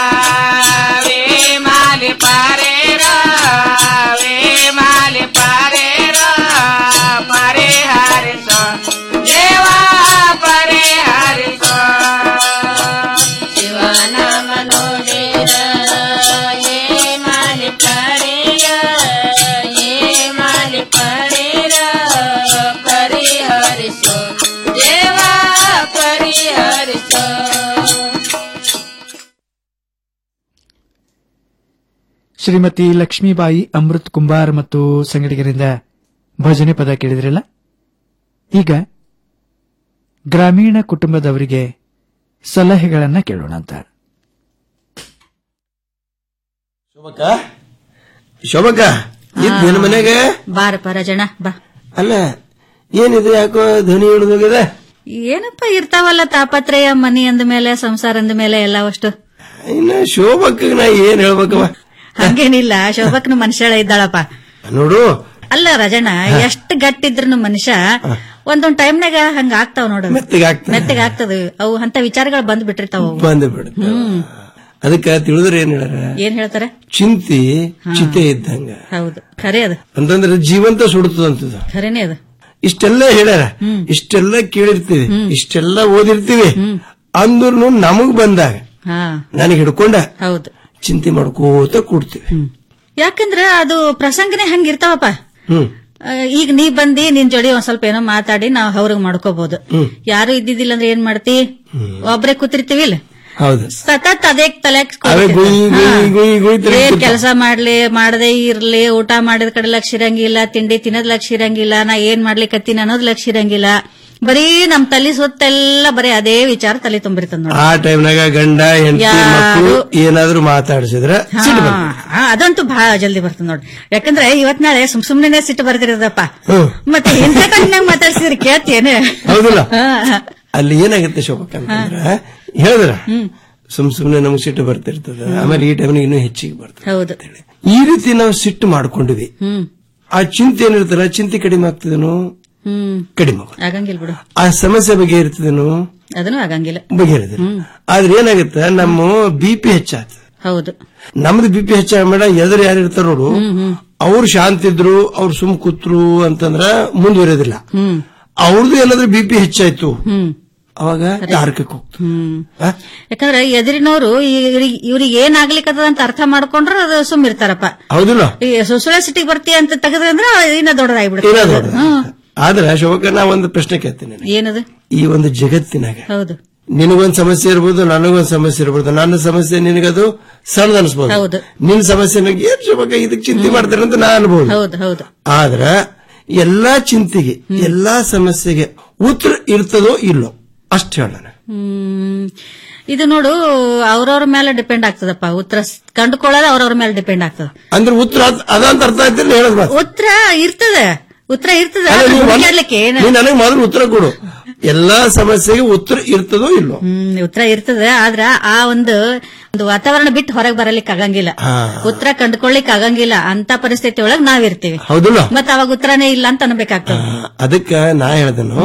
ಮಾಲಿ ಪಾರೇರ ಮಾಲಿ ಪಾರೇರ ಪರಿಹರಿಸೋ ದೇವ ಪರಿಹರಿಸೋ ಶಿವನಾಮ ನೋಡಿರ ಏ ಮಾಲಿ ಪಾರೇರ ಏ ಮಾಲಿ ಪಾರೇರ ಪರಿಹರಿಸೋ ದೇವ ಪರಿಹರಿಸೋ ಶ್ರೀಮತಿ ಲಕ್ಷ್ಮೀಬಾಯಿ ಅಮೃತ್ ಕುಂಬಾರ್ ಮತ್ತು ಸಂಗಡಿಗರಿಂದ ಭಜನೆ ಪದ ಕೇಳಿದ್ರಲ್ಲ ಈಗ ಗ್ರಾಮೀಣ ಕುಟುಂಬದವರಿಗೆ ಸಲಹೆಗಳನ್ನ ಕೇಳೋಣ ಅಂತ ಶೋಭಕ್ಕ ಶೋಭಕ್ಕ ಇದ್ದೇನು ಮನೆಗೆ ಬಾರಪ್ಪ ರಜಣ ಬಾ ಅಲ್ಲ ಏನಿದೆ ಯಾಕೋ ಧ್ವನಿ ಹಿಡಿದೋಗಿದೆ ಏನಪ್ಪ ಇರ್ತಾವಲ್ಲ ತಾಪತ್ರಯ ಮನಿ ಅಂದ ಮೇಲೆ ಸಂಸಾರ ಅಂದ ಮೇಲೆ ಎಲ್ಲ ಅಷ್ಟು ಇನ್ನ ಶೋಭಕ್ಕ ನಾ ಏನ್ ಹೇಳ್ಬೇಕವ ಹಂಗೇನಿಲ್ಲ ಶೋಭಕ್ನ ಮನುಷ್ಯಳ ಇದ್ದಾಳಪ್ಪ ನೋಡು ಅಲ್ಲ ರಜಣ ಎಷ್ಟ್ ಗಟ್ಟಿದ್ರು ಮನುಷ್ಯ ಒಂದೊಂದ್ ಟೈಮ್ನಾಗ ಹಂಗ ಆಗ್ತಾವ ನೋಡು ಮೆತ್ತಗಾಗ್ತದೆ. ಮೆತ್ತಗ ಆಗ್ತದ ಅವು ಅಂತ ವಿಚಾರಗಳು ಬಂದ್ ಬಿಟ್ಟಿರ್ತಾವ ಅವು. ಬಂದು ಬಿಡು ಹ್ಮ್ ಅದಕ್ಕ ತಿಳಿದ್ರೆ ಏನ್ ಹೇಳಾರ ಏನ್ ಹೇಳ್ತಾರೆ ಚಿಂತಿ ಚಿತೆ ಇದ್ದಂಗ ಹೌದು ಖರೆ ಅದು ಅಂತಂದ್ರೆ ಜೀವಂತ ಸುಡುತ್ತದಂತದ ಖರೇನೆ ಅದು ಇಷ್ಟೆಲ್ಲ ಹೇಳ್ಯಾರ ಇಷ್ಟೆಲ್ಲ ಕೇಳಿರ್ತೀವಿ ಇಷ್ಟೆಲ್ಲ ಓದಿರ್ತೀವಿ ಅಂದ್ರೂ ನಮಗ್ ಬಂದಾಗ ಹಾ ನನಗೆ ಹಿಡ್ಕೊಂಡ ಹೌದು ಚಿಂತೆ ಮಾಡ್ಕೋತ ಕೂಡ್ತೀವಿ ಯಾಕಂದ್ರ ಅದು ಪ್ರಸಂಗನೇ ಹಂಗಿರ್ತಾವಪ್ಪ ಹ್ಮ್ ಆ, ಈಗ ನೀ ಬಂದಿ ನಿನ್ ಜೋಡಿ ಒಂದ್ ಸ್ವಲ್ಪ ಏನೋ ಮಾತಾಡಿ ನಾವ್ ಅವ್ರಿಗೆ ಮಾಡ್ಕೋಬಹುದು ಯಾರು ಇದ್ದಿದ್ದಿಲ್ಲ ಅಂದ್ರೆ ಏನ್ ಮಾಡ್ತಿ ಒಬ್ರೇ ಕೂತಿರ್ತೀವಿ ಇಲ್ಲ ಹೌದು ಸತತ್ ಅದೇ ತಲೆ ಅವೇ ಗುಯ್ ಗುಯ್ ಗುಯ್ ಗುಯ್ ತಲೆ ಏನ್ ಕೂತ- ಕೆಲಸ ಮಾಡ್ಲಿ ಮಾಡದೇ ಇರ್ಲಿ ಊಟ ಮಾಡಿದ ಕಡೆ ಲಕ್ಷ ಇರಂಗಿಲ್ಲ ತಿಂಡಿ ತಿನ್ನೋದ್ ಲಕ್ಷ ಇರಂಗಿಲ್ಲ ನಾ ಏನ್ ಮಾಡ್ಲಿಕತ್ತೀನಿ ಅನ್ನೋದ್ ಲಕ್ಷ ಇರಂಗಿಲ್ಲ ಬರೀ ನಮ್ ತಲಿ ಸುತ್ತೆಲ್ಲ ಬರೀ ಅದೇ ವಿಚಾರ ತಲೆ ತುಂಬಿರ್ತದ ನೋಡಿ ಆ ಟೈಮ್ನಾಗ ಗಂಡ ಹೆಂಡತಿ ಯಾರು- ಮಕ್ಕಳು ಏನಾದ್ರೂ ಮಾತಾಡಿಸಿದ್ರ ಸಿಟ್ಟು ಬರ್ತದೆ. ಹಾ, ಅದಂತೂ ಬಹಳ ಜಲ್ದಿ ಬರ್ತದ ನೋಡಿ ಯಾಕಂದ್ರೆ ಇವತ್ ನಾಳೆ ಸುಮ್ ಸುಮ್ನೆ ಸಿಟ್ಟು ಬರ್ದಿರೋದಪ್ಪ ಹ್ಮ್. ಮತ್ತೆ ಇಂಥ ಟೈಮ್ನಾಗ ಮಾತಾಡ್ಸಿದ್ರೆ ಕೇಳ್ತೇನೆ ಹೌದಿಲ್ಲ ಹಾ, ಹಾ. ಅಲ್ಲಿ ಏನಾಗುತ್ತೆ ಶೋಭಕ್ಕ ಅಂತಂದ್ರ ಹೇಳಿದ್ರ ಸುಮ್ ಸುಮ್ನೆ ನಮ್ಗೆ ಸಿಟ್ಟು ಬರ್ತಿರ್ತದ ಆಮೇಲೆ ಈ ಟೈಮ್ನಾಗ ಇನ್ನೂ ಹೆಚ್ಚಿಗೆ ಬರ್ತದೆ ಹೌದು ಈ ರೀತಿ ನಾವು ಸಿಟ್ಟು ಮಾಡ್ಕೊಂಡಿವಿ ಹ್ಮ್ ಆ ಚಿಂತೆ ಏನಿರ್ತಲ್ಲ ಚಿಂತೆ ಕಡಿಮೆ ಆಗ್ತದೇನೋ ಹ್ಮ್ ಕಡಿಮೆ ಆಗುತ್ತೆ. ಆಗಂಗಿಲ್ಲ ಬಿಡು ಆ ಸಮಸ್ಯೆ ಬಗ್ಗೆ ಇರ್ತದೇನೋ ಅದನ್ನು ಆಗಂಗಿಲ್ಲ ಬಗೆಹರಿದ್ರೆ ಆದ್ರೆ ಏನಾಗುತ್ತೆ ನಮ್ಮ ಬಿ ಪಿ ಹೆಚ್ಚಾಗ್ತದೆ ಹೌದು ನಮ್ದು ಬಿ ಪಿ ಹೆಚ್ಚಾಗ ಮೇಡ ಎದುರು ಯಾರು ಇರ್ತಾರ ನೋಡು ಅವ್ರು ಶಾಂತ ಇದ್ರು ಅವ್ರು ಸುಮ್ ಕೂತ್ರು ಅಂತಂದ್ರ ಮುಂದುವರೆಯೋದಿಲ್ಲ ಹ್ಮ್ ಅವ್ರದ್ದು ಏನಾದ್ರೂ ಬಿ ಪಿ ಹೆಚ್ಚಾಯ್ತು ಹ್ಮ್ ಅವಾಗ ತಾರಕಕ್ಕೆ ಹೋಗ್ತು ಹ್ಮ್ ಯಾಕಂದ್ರೆ ಎದುರಿನವರು ಇವ್ರಿಗೆ ಏನ್ ಆಗ್ಲಿಕ್ಕದ ಅಂತ ಅರ್ಥ ಮಾಡ್ಕೊಂಡ್ರ ಅದು ಸುಮ್ ಇರ್ತಾರಪ್ಪ ಹೌದಿಲ್ಲ ಈ ಸುಸುಳೆ ಸಿಟಿಗೆ ಬರ್ತೀಯ ಅಂತ ತೆಗೆದ್ರೆ ಅಂದ್ರೆ ಇನ್ನ ಏನೋ ದೊಡ್ಡದಾಗ್ಬಿಡುತ್ತೆ ದೊಡ್ಡದು. ಹ್ಮ್. ಆದ್ರೆ ಶೋಭಕ್ಕ ನಾ ಒಂದು ಪ್ರಶ್ನೆ ಕೇಳ್ತೀನಿ ನಿನಗೆ. ಏನದು ಈ ಒಂದು ಜಗತ್ತಿನಾಗ ಹೌದು ನಿನಗೊಂದ್ ಸಮಸ್ಯೆ ಇರ್ಬೋದು ನನಗೊಂದ್ ಸಮಸ್ಯೆ ಇರ್ಬೋದು ನನ್ನ ಸಮಸ್ಯೆ ನಿನಗದು ಸಣ್ಣದ ಅನ್ಸ್ಬೋದು ಹೌದು. ನಿನ್ ಸಮಸ್ಯೆ ನನಗೆ ಏನ್ ಶೋಭಕ್ಕ ಇದಕ್ಕೆ ಚಿಂತೆ ಮಾಡ್ತಾರೆ ಅಂತ ನಾ ಅನ್ಬೋದು ಹೌದು ಹೌದು ಆದ್ರ ಎಲ್ಲಾ ಚಿಂತೆಗೆ ಎಲ್ಲಾ ಸಮಸ್ಯೆಗೆ ಉತ್ತರ ಇರ್ತದೋ ಇಲ್ಲೋ ಅಷ್ಟು ಹೇಳೋಣ ಹ್ಮ್ ಇದು ನೋಡು ಅವ್ರವ್ರ ಮೇಲೆ ಡಿಪೆಂಡ್ ಆಗ್ತದಪ್ಪ ಉತ್ತರ ಸ್- ಕಂಡುಕೊಳ್ಳೋದು ಅವ್ರವ್ರ ಮೇಲೆ ಡಿಪೆಂಡ್ ಆಗ್ತದ ಅಂದ್ರೆ ಉತ್ತರ ಅದ್- ಅದಂತ ಅರ್ಥ ಆಯ್ತಿಲ್ಲ ಹೇಳೋದ್ ಮಾತು. ಉತ್ತರ ಇರ್ತದೆ ಉತ್ತರ ಇರ್ತದೆ ಅಲ್ಲ, ನೀವ್ ಒಂದ್- ಹುಡುಕ್ಯಾಡ್ಲಿಕ್ಕೆ ಏನು ನೀನ್ ನನಗೆ ಮೊದಲು ಉತ್ತರ ಕೊಡು ಎಲ್ಲಾ ಸಮಸ್ಯೆಗೆ ಉತ್ತರ ಇರ್ತದೋ ಇಲ್ಲೋ ಹ್ಮ್ ಉತ್ತರ ಇರ್ತದೆ ಆದ್ರ ಆ ಒಂದು ಒಂದು ವಾತಾವರಣ ಬಿಟ್ಟು ಹೊರಗೆ ಬರಲಿಕ್ಕೆ ಆಗಂಗಿಲ್ಲ ಹಾ. ಉತ್ತರ ಕಂಡುಕೊಳ್ಳಿಕ್ ಆಗಂಗಿಲ್ಲ ಅಂತ ಪರಿಸ್ಥಿತಿ ಒಳಗ್ ನಾವಿರ್ತೀವಿ ಹೌದಿಲ್ಲ ಮತ್ತ ಅವಾಗ ಉತ್ತರನೇ ಇಲ್ಲ ಅಂತ ಅನ್ಬೇಕಾಗ್ತದೆ ಅದಕ್ಕ ನಾ ಹೇಳ್ದನು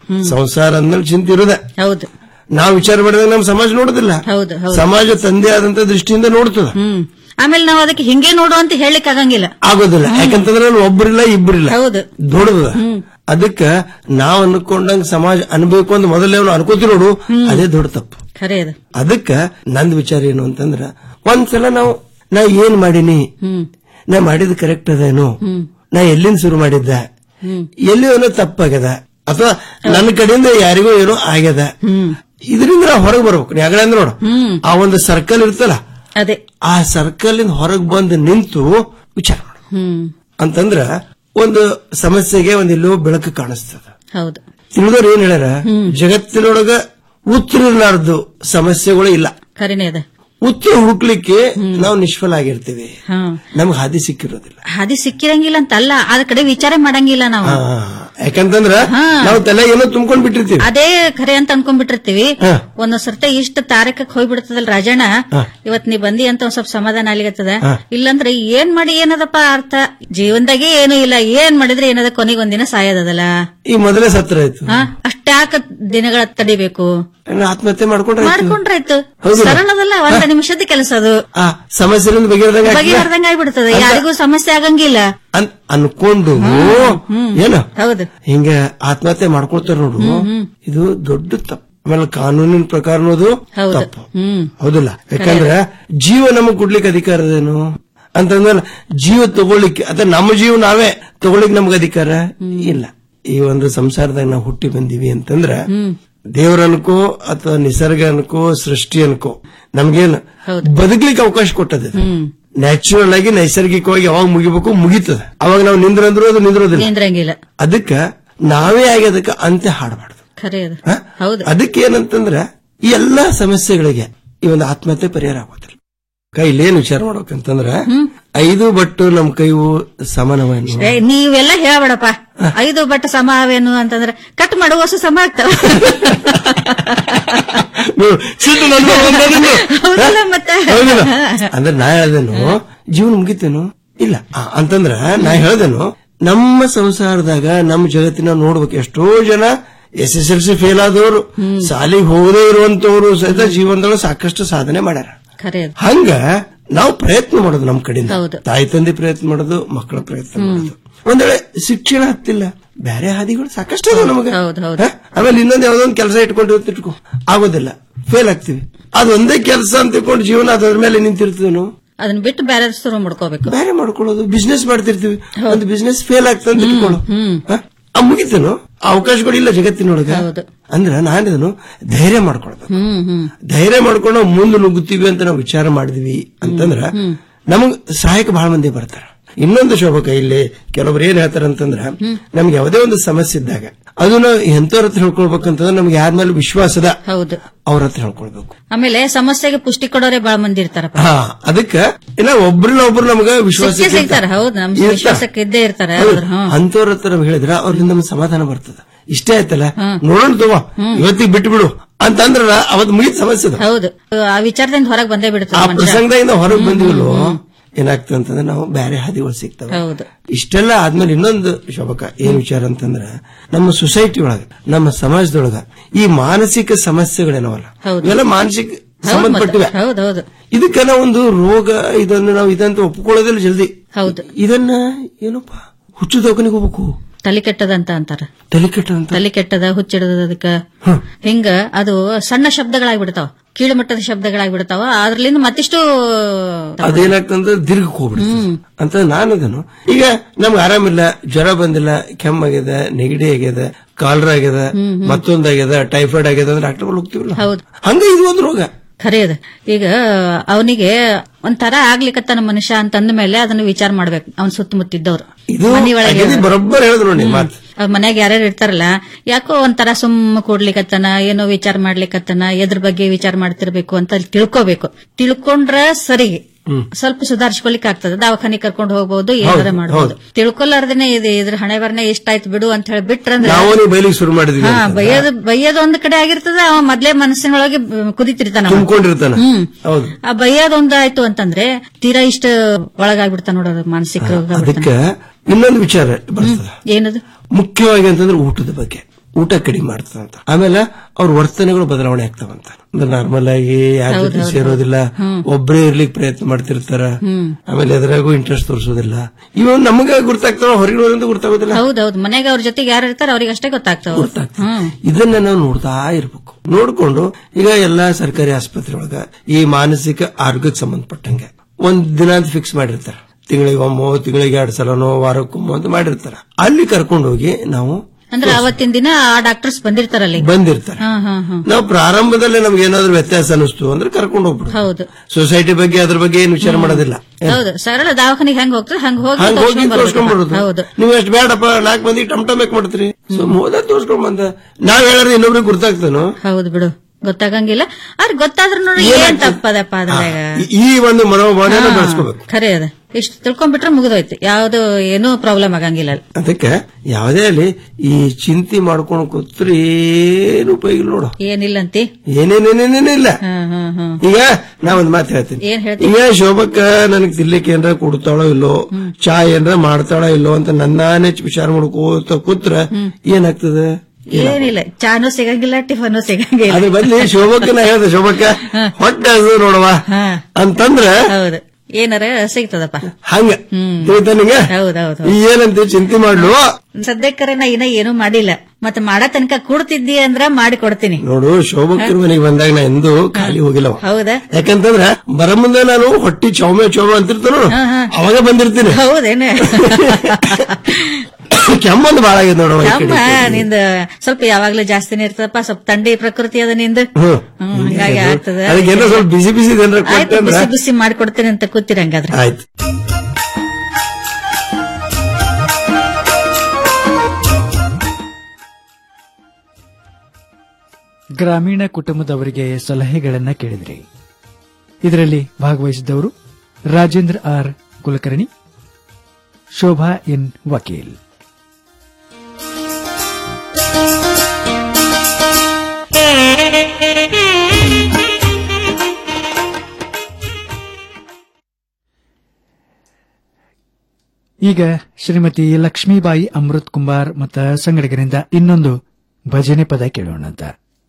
ಸಂಸಾರ ಅಂದ್ಮೇಲೆ ಚಿಂತೆ ಇರೋದೆ ಹೌದು ನಾವು ವಿಚಾರ ಮಾಡಿದಾಗ ನಮ್ಮ ಸಮಾಜ ನೋಡುದಿಲ್ಲ ಹೌದು ಹೌದು ಸಮಾಜ ತಂದೆ ಆದಂತ ದೃಷ್ಟಿಯಿಂದ ನೋಡ್ತದ ಹ್ಮ್ ಆಮೇಲೆ ನಾವು ಅದಕ್ಕೆ ಹಿಂಗೆ ನೋಡು ಅಂತ ಹೇಳಲಿಕ್ ಆಗಂಗಿಲ್ಲ ಆಗೋದಿಲ್ಲ ಯಾಕಂತಂದ್ರೆ ಅಲ್ಲಿ ಒಬ್ಬರಿಲ್ಲ ಇಬ್ಬರಿಲ್ಲ ಹೌದು ದೊಡ್ಡದ ಅದಕ್ಕ ನಾವ್ ಅನ್ಕೊಂಡಂಗ್ ಸಮಾಜ ಅನ್ಬೇಕು ಅಂತ ಮೊದಲೇ ಅವ್ನು ಅನ್ಕೋತಿ ನೋಡು ಅದೇ ದೊಡ್ಡ ತಪ್ಪು ಖರೆ ಅದು ಅದಕ್ಕ ನಂದ್ ವಿಚಾರ ಏನು ಅಂತಂದ್ರ ಒಂದ್ಸಲ ನಾವು ನಾ ಏನ್ ಮಾಡೀನಿ ಹ್ಮ್ ನಾ ಮಾಡಿದ್ ಕರೆಕ್ಟ್ ಅದೇನು ಹ್ಮ್ ನಾ ಎಲ್ಲಿಂದ ಶುರು ಮಾಡಿದ್ದ ಹ್ಮ್ ಎಲ್ಲಿ ಏನೋ ತಪ್ಪಾಗ್ಯದ ಅಥವಾ ನನ್ನ ಕಡೆಯಿಂದ ಯಾರಿಗೋ ಏನೋ ಆಗ್ಯದ ಹ್ಮ್ ಇದರಿಂದ ನಾವು ಹೊರಗೆ ಬರ್ಬೇಕು ನೀ ಆಗಲೇ ಅಂದ್ರೆ ನೋಡು ಹ್ಮ್ ಆ ಒಂದು ಸರ್ಕಲ್ ಇರ್ತಲ್ಲ ಅದೇ ಆ ಸರ್ಕಲ್ ಇಂದ ಹೊರಗೆ ಬಂದು ನಿಂತು ವಿಚಾರ ಮಾಡು ಹ್ಮ್ ಅಂತಂದ್ರ ಒಂದು ಸಮಸ್ಯೆಗೆ ಒಂದು ಎಲ್ಲೋ ಬೆಳಕು ಕಾಣಿಸ್ತದ ಹೌದು ತಿಳಿದವ್ರು ಏನ್ ಹೇಳ್ಯಾರ ಜಗತ್ತಿನೊಳಗ ಉತ್ತರ ಇರ್ಲಾರ್ದು ಸಮಸ್ಯೆಗಳು ಇಲ್ಲ ಖರೇನೆ ಅದ ಉತ್ತರ ಹುಡುಕ್ಲಿಕ್ಕೆ ನಾವು ನಿಷ್ಫಲ ಆಗಿರ್ತೀವಿ ಹಾ ನಮ್ಗೆ ಹಾದಿ ಸಿಕ್ಕಿರೋದಿಲ್ಲ ಹಾದಿ ಸಿಕ್ಕಿರಂಗಿಲ್ಲ ಅಂತ ಅಲ್ಲ ಅದ ಕಡೆ ವಿಚಾರ ಮಾಡಂಗಿಲ್ಲ ನಾವು ಆ, ಯಾಕಂತಂದ್ರ ನಾವು ತಲೆ ಏನೋ ತುಂಬ್ಕೊಂಡ್ ಬಿಟ್ಟಿರ್ತೀವಿ ಅದೇ ಖರೆ ಅಂತ ಅನ್ಕೊಂಡ್ಬಿಟ್ಟಿರ್ತೀವಿ ಹಾ. ಒಂದೊಂದ್ ಸರ್ತ ಇಷ್ಟ ತಾರಕಕ್ಕೆ ಹೋಗ್ಬಿಡ್ತದಲ್ ರಾಜಣ್ಣ ಹಾ. ಇವತ್ ನೀ ಬಂದಿ ಅಂತ ಒಂದ್ ಸ್ವಲ್ಪ ಸಮಾಧಾನ ಆಗ್ಲಿಕತ್ತದ ಹಾ. ಇಲ್ಲಂದ್ರೆ ಏನ್ ಮಾಡಿ ಏನದಪ್ಪ ಅರ್ಥ ಜೀವನದಾಗೆ ಏನು ಇಲ್ಲ ಏನ್ ಮಾಡಿದ್ರೆ ಏನದ ಕೊನೆಗೆ ಒಂದಿನ ಸಾಯೋದಲ್ಲ ಈ ಮೊದಲೇ ಸತ್ರ ಆಯ್ತು ಹಾ ಅಷ್ಟ್ಯಾಕ ದಿನಗಳ ತಡಿಬೇಕು ಏನ್ ಆತ್ಮಹತ್ಯೆ ಮಾಡ್ಕೊಂಡ್ರೆ ಆಯ್ತು. ಮಾಡ್ಕೊಂಡ್ರಾಯ್ತು ಹೌದು. ಸರಳದಲ್ಲ ಒಂದ್ ನಿಮಿಷದ ಕೆಲಸ ಅದು ಆ ಸಮಸ್ಯೆಲಿಂದ ಬಗೆಹರಿದಂಗ ಬಗೆಹರ್ದಂಗ ಆಗ್ಬಿಡ್ತದೆ ಯಾರಿಗೂ ಸಮಸ್ಯೆ ಆಗಂಗಿಲ್ಲ ಅನ್ಕೊಂಡು ಏನ ಹೌದು ಹಿಂಗ ಆತ್ಮಹತ್ಯೆ ಮಾಡ್ಕೊಳ್ತಾರ ನೋಡು ಇದು ದೊಡ್ಡ ತಪ್ಪು ಆಮೇಲೆ ಕಾನೂನಿನ ಪ್ರಕಾರ ಅದು ಹೌದು ತಪ್ಪು ಹ್ಮ್ ಹೌದಲ್ಲ ಯಾಕಂದ್ರೆ ಜೀವ ನಮಗ್ ಕೊಡ್ಲಿಕ್ಕೆ ಅಧಿಕಾರ ಅದೇನು ಅಂತಂದ್ರೆ ಜೀವ ತಗೊಳ್ಳಿಕ್ಕೆ ಅಥವಾ ನಮ್ಮ ಜೀವ ನಾವೇ ತಗೊಳ್ಳಿಕ್ ನಮ್ಗೆ ಅಧಿಕಾರ ಇಲ್ಲ ಈ ಒಂದು ಸಂಸಾರದಾಗ ನಾವು ಹುಟ್ಟಿ ಬಂದೀವಿ ಅಂತಂದ್ರ ದೇವ್ರ ಅನ್ಕೋ ಅಥವಾ ನಿಸರ್ಗ ಅನ್ಕೋ ಸೃಷ್ಟಿ ಅನ್ಕೋ ನಮ್ಗೇನು ಬದುಕ್ಲಿಕ್ಕೆ ಅವಕಾಶ ಕೊಟ್ಟದೆ ನ್ಯಾಚುರಲ್ ಆಗಿ ನೈಸರ್ಗಿಕವಾಗಿ ಯಾವಾಗ ಮುಗಿಬೇಕು ಮುಗಿತದ ಅವಾಗ ನಾವು ನಿಂದ್ರಂದ್ರು ಅದು ನಿಂದ್ರೋದಿಲ್ಲ ನಿಂದ್ರಂಗಿಲ್ಲ ಅದಕ್ಕ ನಾವೇ ಆಗಿ ಅದಕ್ಕೆ ಅಂತ್ಯ ಹಾಡಬಾರ್ದು ಖರೆ ಅದು ಹೌದು ಅದಕ್ಕೆ ಏನಂತಂದ್ರ ಈ ಎಲ್ಲಾ ಸಮಸ್ಯೆಗಳಿಗೆ ಈ ಒಂದು ಆತ್ಮಹತ್ಯೆ ಪರಿಹಾರ ಆಗೋದಿಲ್ಲ ಕೈಲಿ ಏನ್ ವಿಚಾರ ಮಾಡ್ಬೇಕಂತಂದ್ರ ಐದು ಬಟ್ಟು ನಮ್ ಕೈವು ಸಮಾನವೇನು ಏ, ನೀವೆಲ್ಲ ಹೇಳ್ಬೇಡಪ್ಪ ಐದು ಬಟ್ ಸಮಾವೇನು ಅಂತಂದ್ರೆ ಕಟ್ ಮಾಡುವ ಹೊಸ ಸಮ ಆಗ್ತಾವ ಸಿಟ್ಟು ನನ್ ಮೇಲೆ ಬಂದದೇನು? ಹೌದಲ್ಲ ಮತ್ತೆ ಹೌದಿಲ್ಲ? ಅಂದ್ರೆ ನಾ ಹೇಳ್ದೇನು ಜೀವನ ಮುಗಿತೇನು ಇಲ್ಲ ಆ, ಅಂತಂದ್ರ ನಾ ಹೇಳ್ದೇನು ನಮ್ಮ ಸಂಸಾರದಾಗ ನಮ್ಮ ಜಗತ್ತಿನ ನೋಡ್ಬೇಕು ಎಷ್ಟೋ ಜನ S S L C fail ಆದವರು ಸಾಲಿಗೆ ಹೋಗದೇ ಇರುವಂತವ್ರು ಸಹಿತ ಜೀವನದೊಳಗೆ ಸಾಕಷ್ಟು ಸಾಧನೆ ಮಾಡ್ಯಾರ ಖರೆ ಅದು. ಹಂಗ ನಾವು ಪ್ರಯತ್ನ ಮಾಡೋದು ನಮ್ಮ ಕಡೆಯಿಂದ ಹೌದು. ತಾಯಿ ತಂದೆ ಪ್ರಯತ್ನ ಮಾಡೋದು ಮಕ್ಕಳ ಪ್ರಯತ್ನ ಮಾಡೋದು ಒಂದ್ ವೇಳೆ ಶಿಕ್ಷಣ ಹತ್ತಿಲ್ಲ ಬೇರೆ ಹಾದಿಗಳು ಸಾಕಷ್ಟು ಅದಾವ ನಮಗೆ ಹೌದು ಹೌದು ಹ? ಆಮೇಲೆ ಇನ್ನೊಂದ್ ಯಾವ್ದೋ ಒಂದು ಕೆಲಸ ಇಟ್ಕೊಂಡಿರ್ತ ಇಟ್ಕೋ ಆಗೋದಿಲ್ಲ ಫೇಲ್ ಆಗ್ತೀವಿ ಅದೊಂದೇ ಕೆಲಸ ಅಂತ ಇಟ್ಕೊಂಡು ಜೀವನ ಅದ್ರ ಮೇಲೆ ನಿಂತಿರ್ತೀವಿ ಅದನ್ನ ಬಿಟ್ಟು ಬೇರೆ ಶುರು ಮಾಡ್ಕೋಬೇಕು ಬೇರೆ ಮಾಡ್ಕೊಳ್ಳೋದು ಬಿಸ್ನೆಸ್ ಮಾಡ್ತಿರ್ತೀವಿ ಒಂದು ಬಿಸ್ನೆಸ್ ಫೇಲ್ ಆಗ್ತದೆ ಅಂತ ಇಟ್ಕೊಳ್ಳೋ ಹ? ಆ ಮುಗಿತೇನು ಆ ಅವಕಾಶಗಳು ಇಲ್ಲ ಜಗತ್ತಿನೊಳಗ ಅಂದ್ರ ನಾನಿದನು ಧೈರ್ಯ ಮಾಡ್ಕೊಳ್ಬೇಕು ಹ್ಮ್ ಹ್ಮ್ ಧೈರ್ಯ ಮಾಡ್ಕೊಂಡು ನಾವು ಮುಂದೆ ನುಗ್ಗುತ್ತೀವಿ ಅಂತ ನಾವು ವಿಚಾರ ಮಾಡಿದ್ವಿ ಅಂತಂದ್ರ ನಮಗ್ ಸಹಾಯಕ ಬಹಳ ಮಂದಿ ಬರ್ತಾರ ಇನ್ನೊಂದು ಶೋಭಕ ಇಲ್ಲಿ ಕೆಲವೊಬ್ರು ಏನ್ ಹೇಳ್ತಾರ ಅಂತಂದ್ರ ನಮ್ಗೆ ಯಾವುದೇ ಒಂದು ಸಮಸ್ಯೆ ಇದ್ದಾಗ ಅದನ್ನ ಎಂತವ್ರ ಹತ್ರ ಹೇಳ್ಕೊಳ್ಬೇಕಂತಂದ್ರೆ ನಮ್ಗೆ ಯಾರ ಮೇಲೆ ವಿಶ್ವಾಸದ ಹೌದು ಅವ್ರ ಹತ್ರ ಹೇಳ್ಕೊಳ್ಬೇಕು ಆಮೇಲೆ ಸಮಸ್ಯೆಗೆ ಪುಷ್ಟಿ ಕೊಡೋರೆ ಬಾಳ ಮಂದಿ ಇರ್ತಾರಪ್ಪ ಹಾ ಅದಕ್ಕ ಇಲ್ಲ ಒಬ್ರನ್ನ ಒಬ್ರು ನಮ್ಗ ವಿಶ್ವಾಸ ಸಿಕ್ಕೇ ಸಿಗ್ತಾರ ಹೌದು ನಮ್ ವಿಶ್ವಾಸಕ್ಕೆ ಇದ್ದೇ ಇರ್ತಾರೆ ಹೌದು ಹ್ಮ್ ಅಂತವ್ರ ಹತ್ರ ನಾವ್ ಹೇಳಿದ್ರ ಅವ್ರಿಂದ ನಮ್ಗೆ ಸಮಾಧಾನ ಬರ್ತದ ಇಷ್ಟೇ ಆಯ್ತಲ್ಲ ನೋಡೋಣ ತಗೋ ಇವತ್ತಿಗೆ ಬಿಟ್ಟು ಬಿಡು ಅಂತಂದ್ರ ಅವತ್ ಮುಗಿದ ಸಮಸ್ಯೆ ಅದು. ಹೌದು ಆ ವಿಚಾರದಿಂದ ಹೊರಗೆ ಬಂದೇ ಆ ಬಿಡುತ್ತೆ ಮನುಷ್ಯ ಪ್ರಸಂಗದಿಂದ ಹೊರಗೆ ಬಂದಿವಲ್ಲೋ ಏನಾಗ್ತದೆ ಅಂತಂದ್ರೆ ನಾವು ಬೇರೆ ಹಾದಿಗಳು ಸಿಗ್ತವೆ ಹೌದು ಇಷ್ಟೆಲ್ಲ ಆದ್ಮೇಲೆ ಇನ್ನೊಂದು ಶೋಭಕ ಏನ್ ವಿಚಾರ ಅಂತಂದ್ರ ನಮ್ಮ ಸೊಸೈಟಿ ಒಳಗ ನಮ್ಮ ಸಮಾಜದೊಳಗ ಈ ಮಾನಸಿಕ ಸಮಸ್ಯೆಗಳೇನವಲ್ಲ ಹೌದು. ಇವೆಲ್ಲ ಮಾನಸಿಕ ಹೌದು ಸಂಬಂಧಪಟ್ಟಿವೆ ಮತ್ತೆ. ಹೌದು ಹೌದು ಇದಕ್ಕೆ ನಾವು ಒಂದು ರೋಗ ಇದನ್ನು ನಾವು ಇದಂತ ಒಪ್ಕೊಳ್ಳೋದಿಲ್ಲ ಜಲ್ದಿ ಹೌದು ಇದನ್ನ ಏನಪ್ಪ ಹುಚ್ಚು ದವಾಖಾನಿಗೆ ಹೋಗ್ಬೇಕು ತಲೆ ಕೆಟ್ಟದಂತ ಅಂತಾರ ತಲೆ ಕೆಟ್ಟ ಅಂತ ತಲೆ ಕೆಟ್ಟದ ಹುಚ್ಚಿಡದ ಅದಕ್ಕ ಹಿಂಗ ಅದು ಸಣ್ಣ ಶಬ್ದಗಳಾಗ್ಬಿಡ್ತಾವ ಕೀಳುಮಟ್ಟದ ಶಬ್ದಗಳಾಗ್ಬಿಡ್ತಾವ ಅದ್ರಲಿಂದ ಮತ್ತಿಷ್ಟು ಅದೇನಾಗ್ತಂದ್ರೆ ದೀರ್ಘಕ್ಕೆ ಹೋಗ್ಬಿಡ್ತದೆ ಅಂತ ನಾನು ಅದನ್ನು ಈಗ ನಮ್ಗೆ ಆರಾಮಿಲ್ಲ ಜ್ವರ ಬಂದಿಲ್ಲ ಕೆಮ್ಮಾಗ್ಯದ ನೆಗಡಿ ಆಗ್ಯದ ಕಾಲರ ಆಗ್ಯದ ಮತ್ತೊಂದಾಗ್ಯದ ಟೈಫಾಯ್ಡ್ ಆಗ್ಯದ ಅಂದ್ರೆ ಡಾಕ್ಟರ್ ಹೋಗ್ತೀವಲ್ಲ ಹೌದು ಹಂಗ ಇದು ಒಂದು ರೋಗ ಖರೆ ಅದ ಈಗ ಅವನಿಗೆ ಒಂಥರ ಆಗ್ಲಿಕತ್ತಾನ ಮನುಷ್ಯ ಅಂತಂದ ಮೇಲೆ ಅದನ್ನ ವಿಚಾರ ಮಾಡ್ಬೇಕು ಅವನ್ ಸುತ್ತಮುತ್ತಿದ್ದವ್ರು ಇದು ಮನೆಯೊಳಗೆ ಅಗದಿ ಬರೋಬ್ಬರ್ ಹೇಳಿದ್ರು ನೋಡಿ ಮಾತು ಅವ್ರ ಮನ್ಯಾಗ ಯಾರ್ಯಾರು ಇರ್ತಾರಲ್ಲ ಯಾಕೋ ಒಂಥರ ಸುಮ್ಮ ಕೂಡ್ಲಿಕತ್ತನ ಏನೋ ವಿಚಾರ ಮಾಡ್ಲಿಕತ್ತನ ಎದ್ರ ಬಗ್ಗೆ ವಿಚಾರ ಮಾಡ್ತಿರ್ಬೇಕು ಅಂತ ಅಲ್ಲಿ ತಿಳ್ಕೋಬೇಕು ತಿಳ್ಕೊಂಡ್ರ ಸರಿ ಸ್ವಲ್ಪ ಸುಧಾರಿಸ್ಕೊಲಿಕ್ ಆಗ್ತದೆ ದವಾಖಾನೆ ಕರ್ಕೊಂಡು ಹೋಗ್ಬೋದು ಏನಾರ ಮಾಡಬಹುದು ತಿಳ್ಕೊಲಾರ್ದೇನೆ ಇದು ಇದ್ರ ಹಣೆ ಬರ್ನೆ ಇಷ್ಟಾಯ್ತು ಬಿಡು ಅಂತ ಹೇಳಿ ಬಿಟ್ರಂದ್ರೆ ನಾವು ನೀವು ಬೈಲಿಗೆ ಶುರು ಮಾಡಿದ್ವಿ ಹಾ ಬೈಯೋದು ಬೈಯೋದು ಒಂದ್ ಕಡೆ ಆಗಿರ್ತದ ಅವ ಮೊದ್ಲೇ ಮನಸ್ಸಿನೊಳಗೆ ಬ- ಕುದಿತಿರ್ತಾನ ಅವ. ತುಂಬಿಕೊಂಡಿರ್ತಾನ ಹ್ಮ್ ಹೌದು ಆ ಬೈಯೋದ್ ಒಂದ್ ಆಯ್ತು ಅಂತಂದ್ರೆ ತೀರಾ ಇಷ್ಟ ಒಳಗಾಗ್ಬಿಡ್ತಾನ ನೋಡೋದು ಮಾನಸಿಕ ರೋಗ ಅದಕ್ಕೆ ಇನ್ನೊಂದು ವಿಚಾರ ಬರ್ತದೆ ಏನದು ಮುಖ್ಯವಾಗಿ ಅಂತಂದ್ರೆ ಊಟದ ಬಗ್ಗೆ ಊಟ ಕಡಿಮೆ ಮಾಡ್ತದಂತ ಆಮೇಲೆ ಅವ್ರ ವರ್ತನೆಗಳು ಬದಲಾವಣೆ ಆಗ್ತಾವಂತ ಅಂದ್ರೆ ನಾರ್ಮಲ್ ಆಗಿ ಯಾರ ಜೊತೆ ಸೇರೋದಿಲ್ಲ ಒಬ್ಬರೇ ಇರ್ಲಿಕ್ಕೆ ಪ್ರಯತ್ನ ಮಾಡ್ತಿರ್ತಾರ ಆಮೇಲೆ ಎದುರಾಗೂ ಇಂಟ್ರೆಸ್ಟ್ ತೋರಿಸೋದಿಲ್ಲ ಇವ ನಮಗ ಗುರ್ತಾಗ್ತಾವ ಹೊರಗಿನವರಿಂದ ಗುರ್ತಾಗೋದಿಲ್ಲ ಹೌದೌದು ಮನೆಗೆ ಅವ್ರ ಜೊತೆಗೆ ಯಾರು ಇರ್ತಾರ ಅವ್ರಿಗೆ ಅಷ್ಟೇ ಗೊತ್ತಾಗ್ತಾವ ಹ್ಮ್ ಇದನ್ನ ನಾವು ನೋಡ್ತಾ ಇರ್ಬೇಕು ನೋಡ್ಕೊಂಡು ಈಗ ಎಲ್ಲಾ ಸರ್ಕಾರಿ ಆಸ್ಪತ್ರೆ ಒಳಗ ಈ ಮಾನಸಿಕ ಆರೋಗ್ಯಕ್ಕೆ ಸಂಬಂಧಪಟ್ಟಂಗೆ ಒಂದ್ ದಿನ ಅಂತ ಫಿಕ್ಸ್ ಮಾಡಿರ್ತಾರ ತಿಂಗಳಿಗೆ ಒಮ್ಮೋ ತಿಂಗಳಿಗೆ ಎರಡ್ ಸಲನೋ ವಾರಕ್ಕೊಮ್ಮೋ ಅಂತ ಮಾಡಿರ್ತಾರ ಅಲ್ಲಿ ಕರ್ಕೊಂಡು ಹೋಗಿ ನಾವು ಅಂದ್ರೆ ಅವತ್ತಿನ ದಿನ ಆ ಡಾಕ್ಟರ್ಸ್ ಬಂದಿರ್ತಾರಲ್ಲಿ ಬಂದಿರ್ತಾರೆ ಹಾ ಹಾ ಹಾ ನಾವು ಪ್ರಾರಂಭದಲ್ಲಿ ನಮ್ಗೆ ಏನಾದ್ರು ವ್ಯತ್ಯಾಸ ಅನಿಸ್ತು ಅಂದ್ರೆ ಕರ್ಕೊಂಡು ಹೋಗ್ಬಿಡು ಹೌದು ಸೊಸೈಟಿ ಬಗ್ಗೆ ಅದ್ರ ಬಗ್ಗೆ ಏನ್ ವಿಚಾರ ಮಾಡೋದಿಲ್ಲ ಹೌದು ಸರಳ ದವಾಖಾನಿಗೆ ಹೆಂಗ್ ಹೋಗ್ತದೆ ಹಂಗ ಹೋಗಿ ಹಂಗ ಹೋಗಿ ತೋರ್ಸ್ಕೊಂಡ್ ತೋರ್ಸ್ಕೊಂಡ್ ಬರ್ಬೇಕು. ಬರೋದು ಹೌದು ನೀವು ಎಷ್ಟು ಬೇಡಪ್ಪ ನಾಲ್ಕು ಮಂದಿ ಟಮ್ ಟಮ್ ಯಾಕೆ ಮಾಡ್ತೀರಿ ಸೊ ಹೋದ ತೋರ್ಸ್ಕೊಂಡ್ ಬಂದ ನಾವ್ ಹೇಳಿದ್ರೆ ಇನ್ನೊಬ್ರಿಗೆ ಗುರ್ತಾಗ್ತಾನೋ ಹೌದು ಬಿಡು ಗೊತ್ತಾಗಂಗಿಲ್ಲ ಆದ್ರೆ ಗೊತ್ತಾದ್ರೂ ನೋಡಿ ಏನ್ ತಪ್ಪದಪ್ಪ ಅದ್ರಾಗ ಈ- ಈ ಒಂದು ಮನೋಭಾವನೆ ಬೆಳೆಸ್ಕೋಬೇಕು ಖರೆ ಅದ ಇಷ್ಟು ತಿಳ್ಕೊಂಡ್ಬಿಟ್ರೆ ಮುಗಿದೋಯ್ತು ಯಾವ್ದು ಏನೂ ಪ್ರಾಬ್ಲಮ್ ಆಗಂಗಿಲ್ಲ ಅಲ್ಲಿ. ಅದಕ್ಕೆ ಯಾವುದೇ ಅಲ್ಲಿ ಈ ಚಿಂತೆ ಮಾಡ್ಕೊಂಡು ಕೂತ್ರೆ ಏನು ಉಪಯೋಗ ಇಲ್ಲ ನೋಡು ಏನಿಲ್ಲಂತಿ ಏನೇನೇನೇನೇನಿಲ್ಲ ಹ್ಮ್ ಹ್ಮ್ ಹ್ಮ್ ಈಗ ನಾ ಒಂದ್ ಮಾತು ಹೇಳ್ತೀನಿ ಏನ್ ಹೇಳ್ತೀನಿ ಈಗ ಶೋಭಕ್ಕ ನನಗ್ ತಿನ್ಲಿಕ್ಕೆ ಏನ್ರ ಕೊಡ್ತಾಳೋ ಇಲ್ಲೋ ಚಾ ಏನ್ರ ಮಾಡ್ತಾಳೋ ಇಲ್ಲೋ ಅಂತ ನನ್ನಾನೇ ವಿಚಾರ ಮಾಡ್ಕೋತ ಕೂತ್ರ ಏನಾಗ್ತದೆ ಏನಿಲ್ಲ ಚಾನು ಸಿಗಂಗಿಲ್ಲ ಟಿಫನು ಸಿಗಂಗಿಲ್ಲ ಅದ್ರ ಬದ್ಲಿ ಶೋಭಕ್ಕನ ಹೇಳ್ದೆ ಶೋಭಕ್ಕ ಹೊಟ್ಟೆ ಅದು ನೋಡವ ಅಂತಂದ್ರ ಹೌದು ಏನಾರ ಸಿಗ್ತದಪ್ಪ ಹಂಗ ತಿಳಿತ ನಿಂಗ ಹೌದೌದು ಈ ಏನಂತ ಚಿಂತೆ ಮಾಡ್ಲು ಸದ್ಯಕ್ಕರೆ ನಾ ಇನ್ನ ಏನೂ ಮಾಡಿಲ್ಲ ಮತ್ತೆ ಮಾಡೋ ತನಕ ಕೂಡ್ತಿದ್ದಿ ಅಂದ್ರ ಮಾಡಿ ಕೊಡ್ತೀನಿ ನೋಡು ಶೋಭಕ್ಕರ ಮನೆಗೆ ಬಂದಾಗ ನಾ ಎಂದೂ ಖಾಲಿ ಹೋಗಿಲ್ಲವ ಹೌದಾ ಯಾಕಂತಂದ್ರ ಬರ ಮುಂದೆ ನಾನು ಹೊಟ್ಟಿ ಚೌಮೆ ಚೌಮೆ ಅಂತಿರ್ತಾನು ಅವಾಗ ಬಂದಿರ್ತೀನಿ ಹೌದೇನ ಕೆಮ್ಮೊಂದು ಬಾಳ ಆಗಿದೆ ನೋಡವ ಈ ಅಮ್ಮ ಕಡೆ. ನಿಂದ ಸ್ವಲ್ಪ ಯಾವಾಗ್ಲೂ ಜಾಸ್ತಿನೇ ಇರ್ತದಪ್ಪ ಸ್ವಲ್ಪ ಥಂಡಿ ಪ್ರಕೃತಿ ಅದ ನಿಂದ ಹ್ಮ್. ಹ್ಮ್, ಹಂಗಾಗಿ ಆಗ್ತದ ಅದಕ್ಕೆ ಏನೋ ಸ್ವಲ್ಪ ಬಿಸಿ ಬಿಸಿ ಏನಾರ ಆಯ್ತು ಕೊಟ್ಟೆ ಅಂದ್ರ ಬಿಸಿ ಬಿಸಿ ಮಾಡ್ಕೊಡ್ತೀನಿ ಅಂತ ಕೂತಿರ ಹಂಗಾದ್ರೆ ಆಯ್ತು ಗ್ರಾಮೀಣ ಕುಟುಂಬದವರಿಗೆ ಸಲಹೆಗಳನ್ನ ಕೇಳಿದ್ರಿ ಇದರಲ್ಲಿ ಭಾಗವಹಿಸಿದ್ದವರು ರಾಜೇಂದ್ರ ಆರ್ ಕುಲಕರ್ಣಿ ಶೋಭಾ ಎನ್ ವಕೀಲ್ ಈಗ ಶ್ರೀಮತಿ ಲಕ್ಷ್ಮೀಬಾಯಿ ಅಮೃತ್ ಕುಮಾರ್ ಮತ್ತ ಸಂಗಡಿಗರಿಂದ ಇನ್ನೊಂದು ಭಜನೆ ಪದ ಕೇಳೋಣಂತ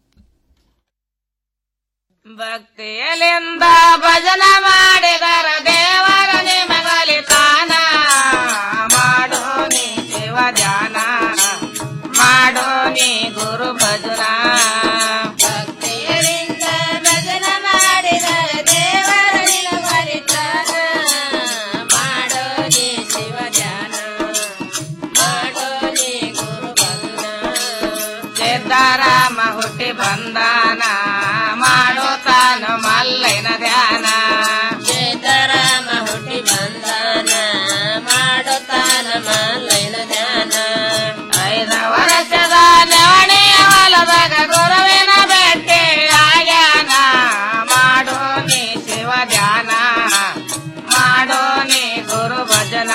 ಭಕ್ತಿಯಲಿಂದ ಭಜನ ಮಾಡಿದರ ದೇವರ ನಿಮಗಲಿತಾನ ಮಾಡೋ ನೀ ಶಿವ ಧ್ಯಾನ ಮಾಡೋ ನೀ ಗುರು ಭಜನ ಭಕ್ತಿಯಲಿಂದ ಭಜನ ಮಾಡಿದರ ದೇವರ ನಿಮಗಲಿತಾನ ಮಾಡೋ ನೀ ಶಿವ ಧ್ಯಾನ ಮಾಡೋ ನೀ ಗುರು ಭಜನ ಸಿದ್ದಾರಾಮ ಹುಟ್ಟಿ ಬಂದಾನ ಮಾಡೋ ತಾನು ಮಲ್ಲೈನ ಧ್ಯಾನ ಸಿದ್ದರಾಮ ಹುಟ್ಟಿ ಬಂದಾನ ಮಾಡೋ ತಾನ ಮಲ್ಲೈನ ಧ್ಯಾನ ಐದ ವರ್ಷದ ನವಣೆಯ ಹೊಲದಾಗ ಗುರುವಿನ ಭೇಟಿ ಆಗ್ಯಾನ ಮಾಡೋ ನೀ ಶಿವ ಧ್ಯಾನ ಮಾಡೋ ನೀ ಗುರು ಭಜನ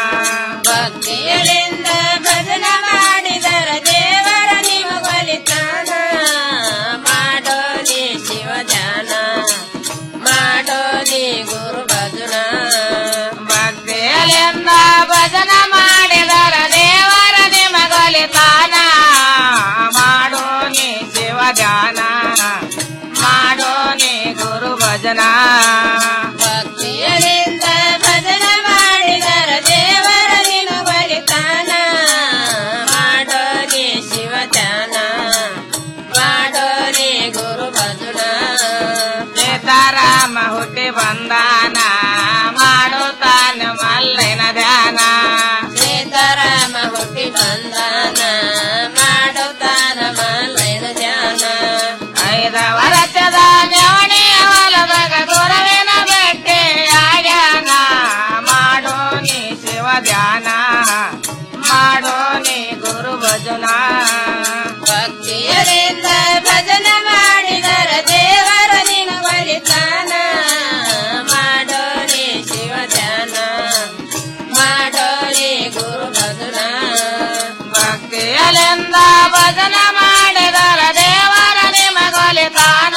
ಭಕ್ತಿಯರಿಂದ ಭಜನ ಮಾಡಿದರ ದೇವರ ನಿಮಗೊಲಿತಾನ ಮಾಡೋ ನೀ ಶಿವ ಧ್ಯಾನ ಮಾಡೋ ನೀ ಗುರು ಭಜನ ಭಕ್ತಿಯರಿಂದ ಭಜನ ಮಾಡಿದರ ದೇವರ ನಿಮಗೊಲಿತಾನ ಮಾಡೋ ನೀ ಶಿವ ಧ್ಯಾನ ಮಾಡೋ ನೀ ಗುರು ಭಜನ ಭಕ್ತಿಯರಿಂದ ಭಜನ ಮಾಡಿದರ ದೇವರ ನಿಮಗೊಲಿತಾನ ಮಾಡೋ ನೀ ಶಿವ ಧ್ಯಾನ ಮಾಡೋ ನೀ ಗುರು ಭಜನ ಸೀತಾರಾಮ ಹುಟ್ಟಿ ಬಂದಾನ ಮಾಡೋ ತಾನ ಮಲ್ಲೈನ ಧ್ಯಾನ ಸೀತಾರಾಮ ಹುಟ್ಟಿ ಬಂದಾನ ಮಾಡೋ ತಾನ ಮಲ್ಲೈನ ಧ್ಯಾನ ಐದ ವರ್ಷದ ನವಣೆಯ ಹೊಲದಾಗ ಗುರುವಿನ ಭೇಟಿ ಆಗ್ಯಾನ ಮಾಡೋ ನೀ ಶಿವ ಧ್ಯಾನ ಮಾಡೋ ನೀ ಗುರು ಭಜನ ಭಕ್ತಿಯರಿಂದ ಭಜನ ಮಾಡಿದರ ದೇವರ ನಿಮಗೊಲಿತಾನ ಮಾಡೋ ನೀ ಶಿವ ಧ್ಯಾನ ಮಾಡೋ ನೀ ಗುರು ಭಜನ ಭಕ್ತಿಯಲಿಂದ ಭಜನ ಮಾಡಿದರ ದೇವರ ನಿಮಗೊಲಿತಾನ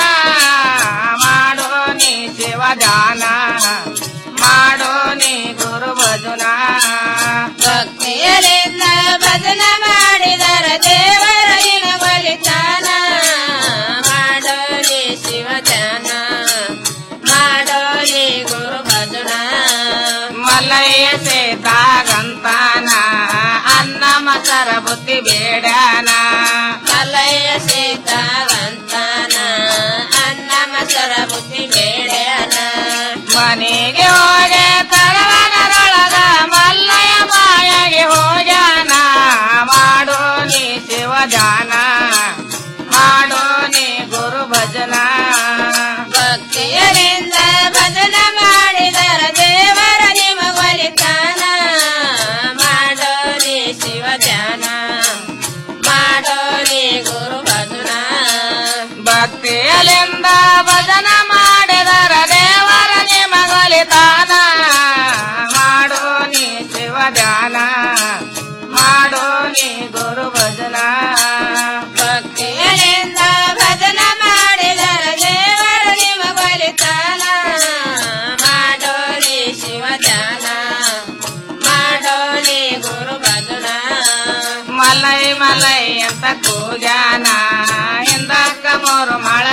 ಮಾಡೋ ನೀ ಶಿವ ಧ್ಯಾನ ಮಾಡೋ ನೀ ಗುರು ಭಜನ ಭಕ್ತಿಯಲಿಂದ ಭಜನ ಮಾಡಿದರ ದೇವರ ನಿಮಗೊಲಿತಾನ ಮಾಡೋ ನೀ ಶಿವ ಧ್ಯಾನ ಮಾಡೋ ನೀ ಗುರು ಭಜನ ಮಲ್ಲಯ್ಯ ಸೇತಾಗಂತಾನ ಅನ್ನ ಮಕರ ಬುದ್ಧಿ ಬೇಡಾನ ಮಲ್ಲಯ್ಯ ಸೇತಾಗಂತಾನ ಅನ್ನ ಮಕರ ಬುದ್ಧಿ ಬೇಡಾನ ಮನೆಗೆ ಹೋಗೆ ತರವನರೊಳಗ ಮಲ್ಲಯ್ಯ ಮಾಯಗೆ ಹೋಗ್ಯಾನ ಮಾಡೋ ನೀ ಶಿವ ಧ್ಯಾನ ಮಾಡೋ ನೀ ಗುರು ಭಜನ ಭಕ್ತಿಯರಿಂದ ಭಜನ ಮಾಡಿದರ ದೇವರ ನಿಮಗೊಲಿತಾನ ಮಾಡೋ ನೀ ಶಿವ ಧ್ಯಾನ ಮಾಡೋ ನೀ ಗುರು ಭಜನ ಭಕ್ತಿಯಲಿಂದ ಭಜನ ಮಾಡಿದರ ದೇವರ ನಿಮಗೊಲಿತಾನ ಮಾಡೋ ನೀ ಶಿವ ಧ್ಯಾನ ಮಾಡೋ ನೀ ಗುರು ಭಜನ ಭಕ್ತಿಯಲಿಂದ ಭಜನ ಮಾಡಿದರ ದೇವರ ನಿಮಗೊಲಿತಾನ ಮಾಡೋ ನೀ ಶಿವ ಧ್ಯಾನ ಮಾಡೋ ನೀ ಗುರು ಭಜನ ಮಲ್ಲೈ ಲೈ ಅಂತ ಕೂಗ್ಯಾನ ಹಿಂದಕ್ಕ ಮೂರು ಮಳ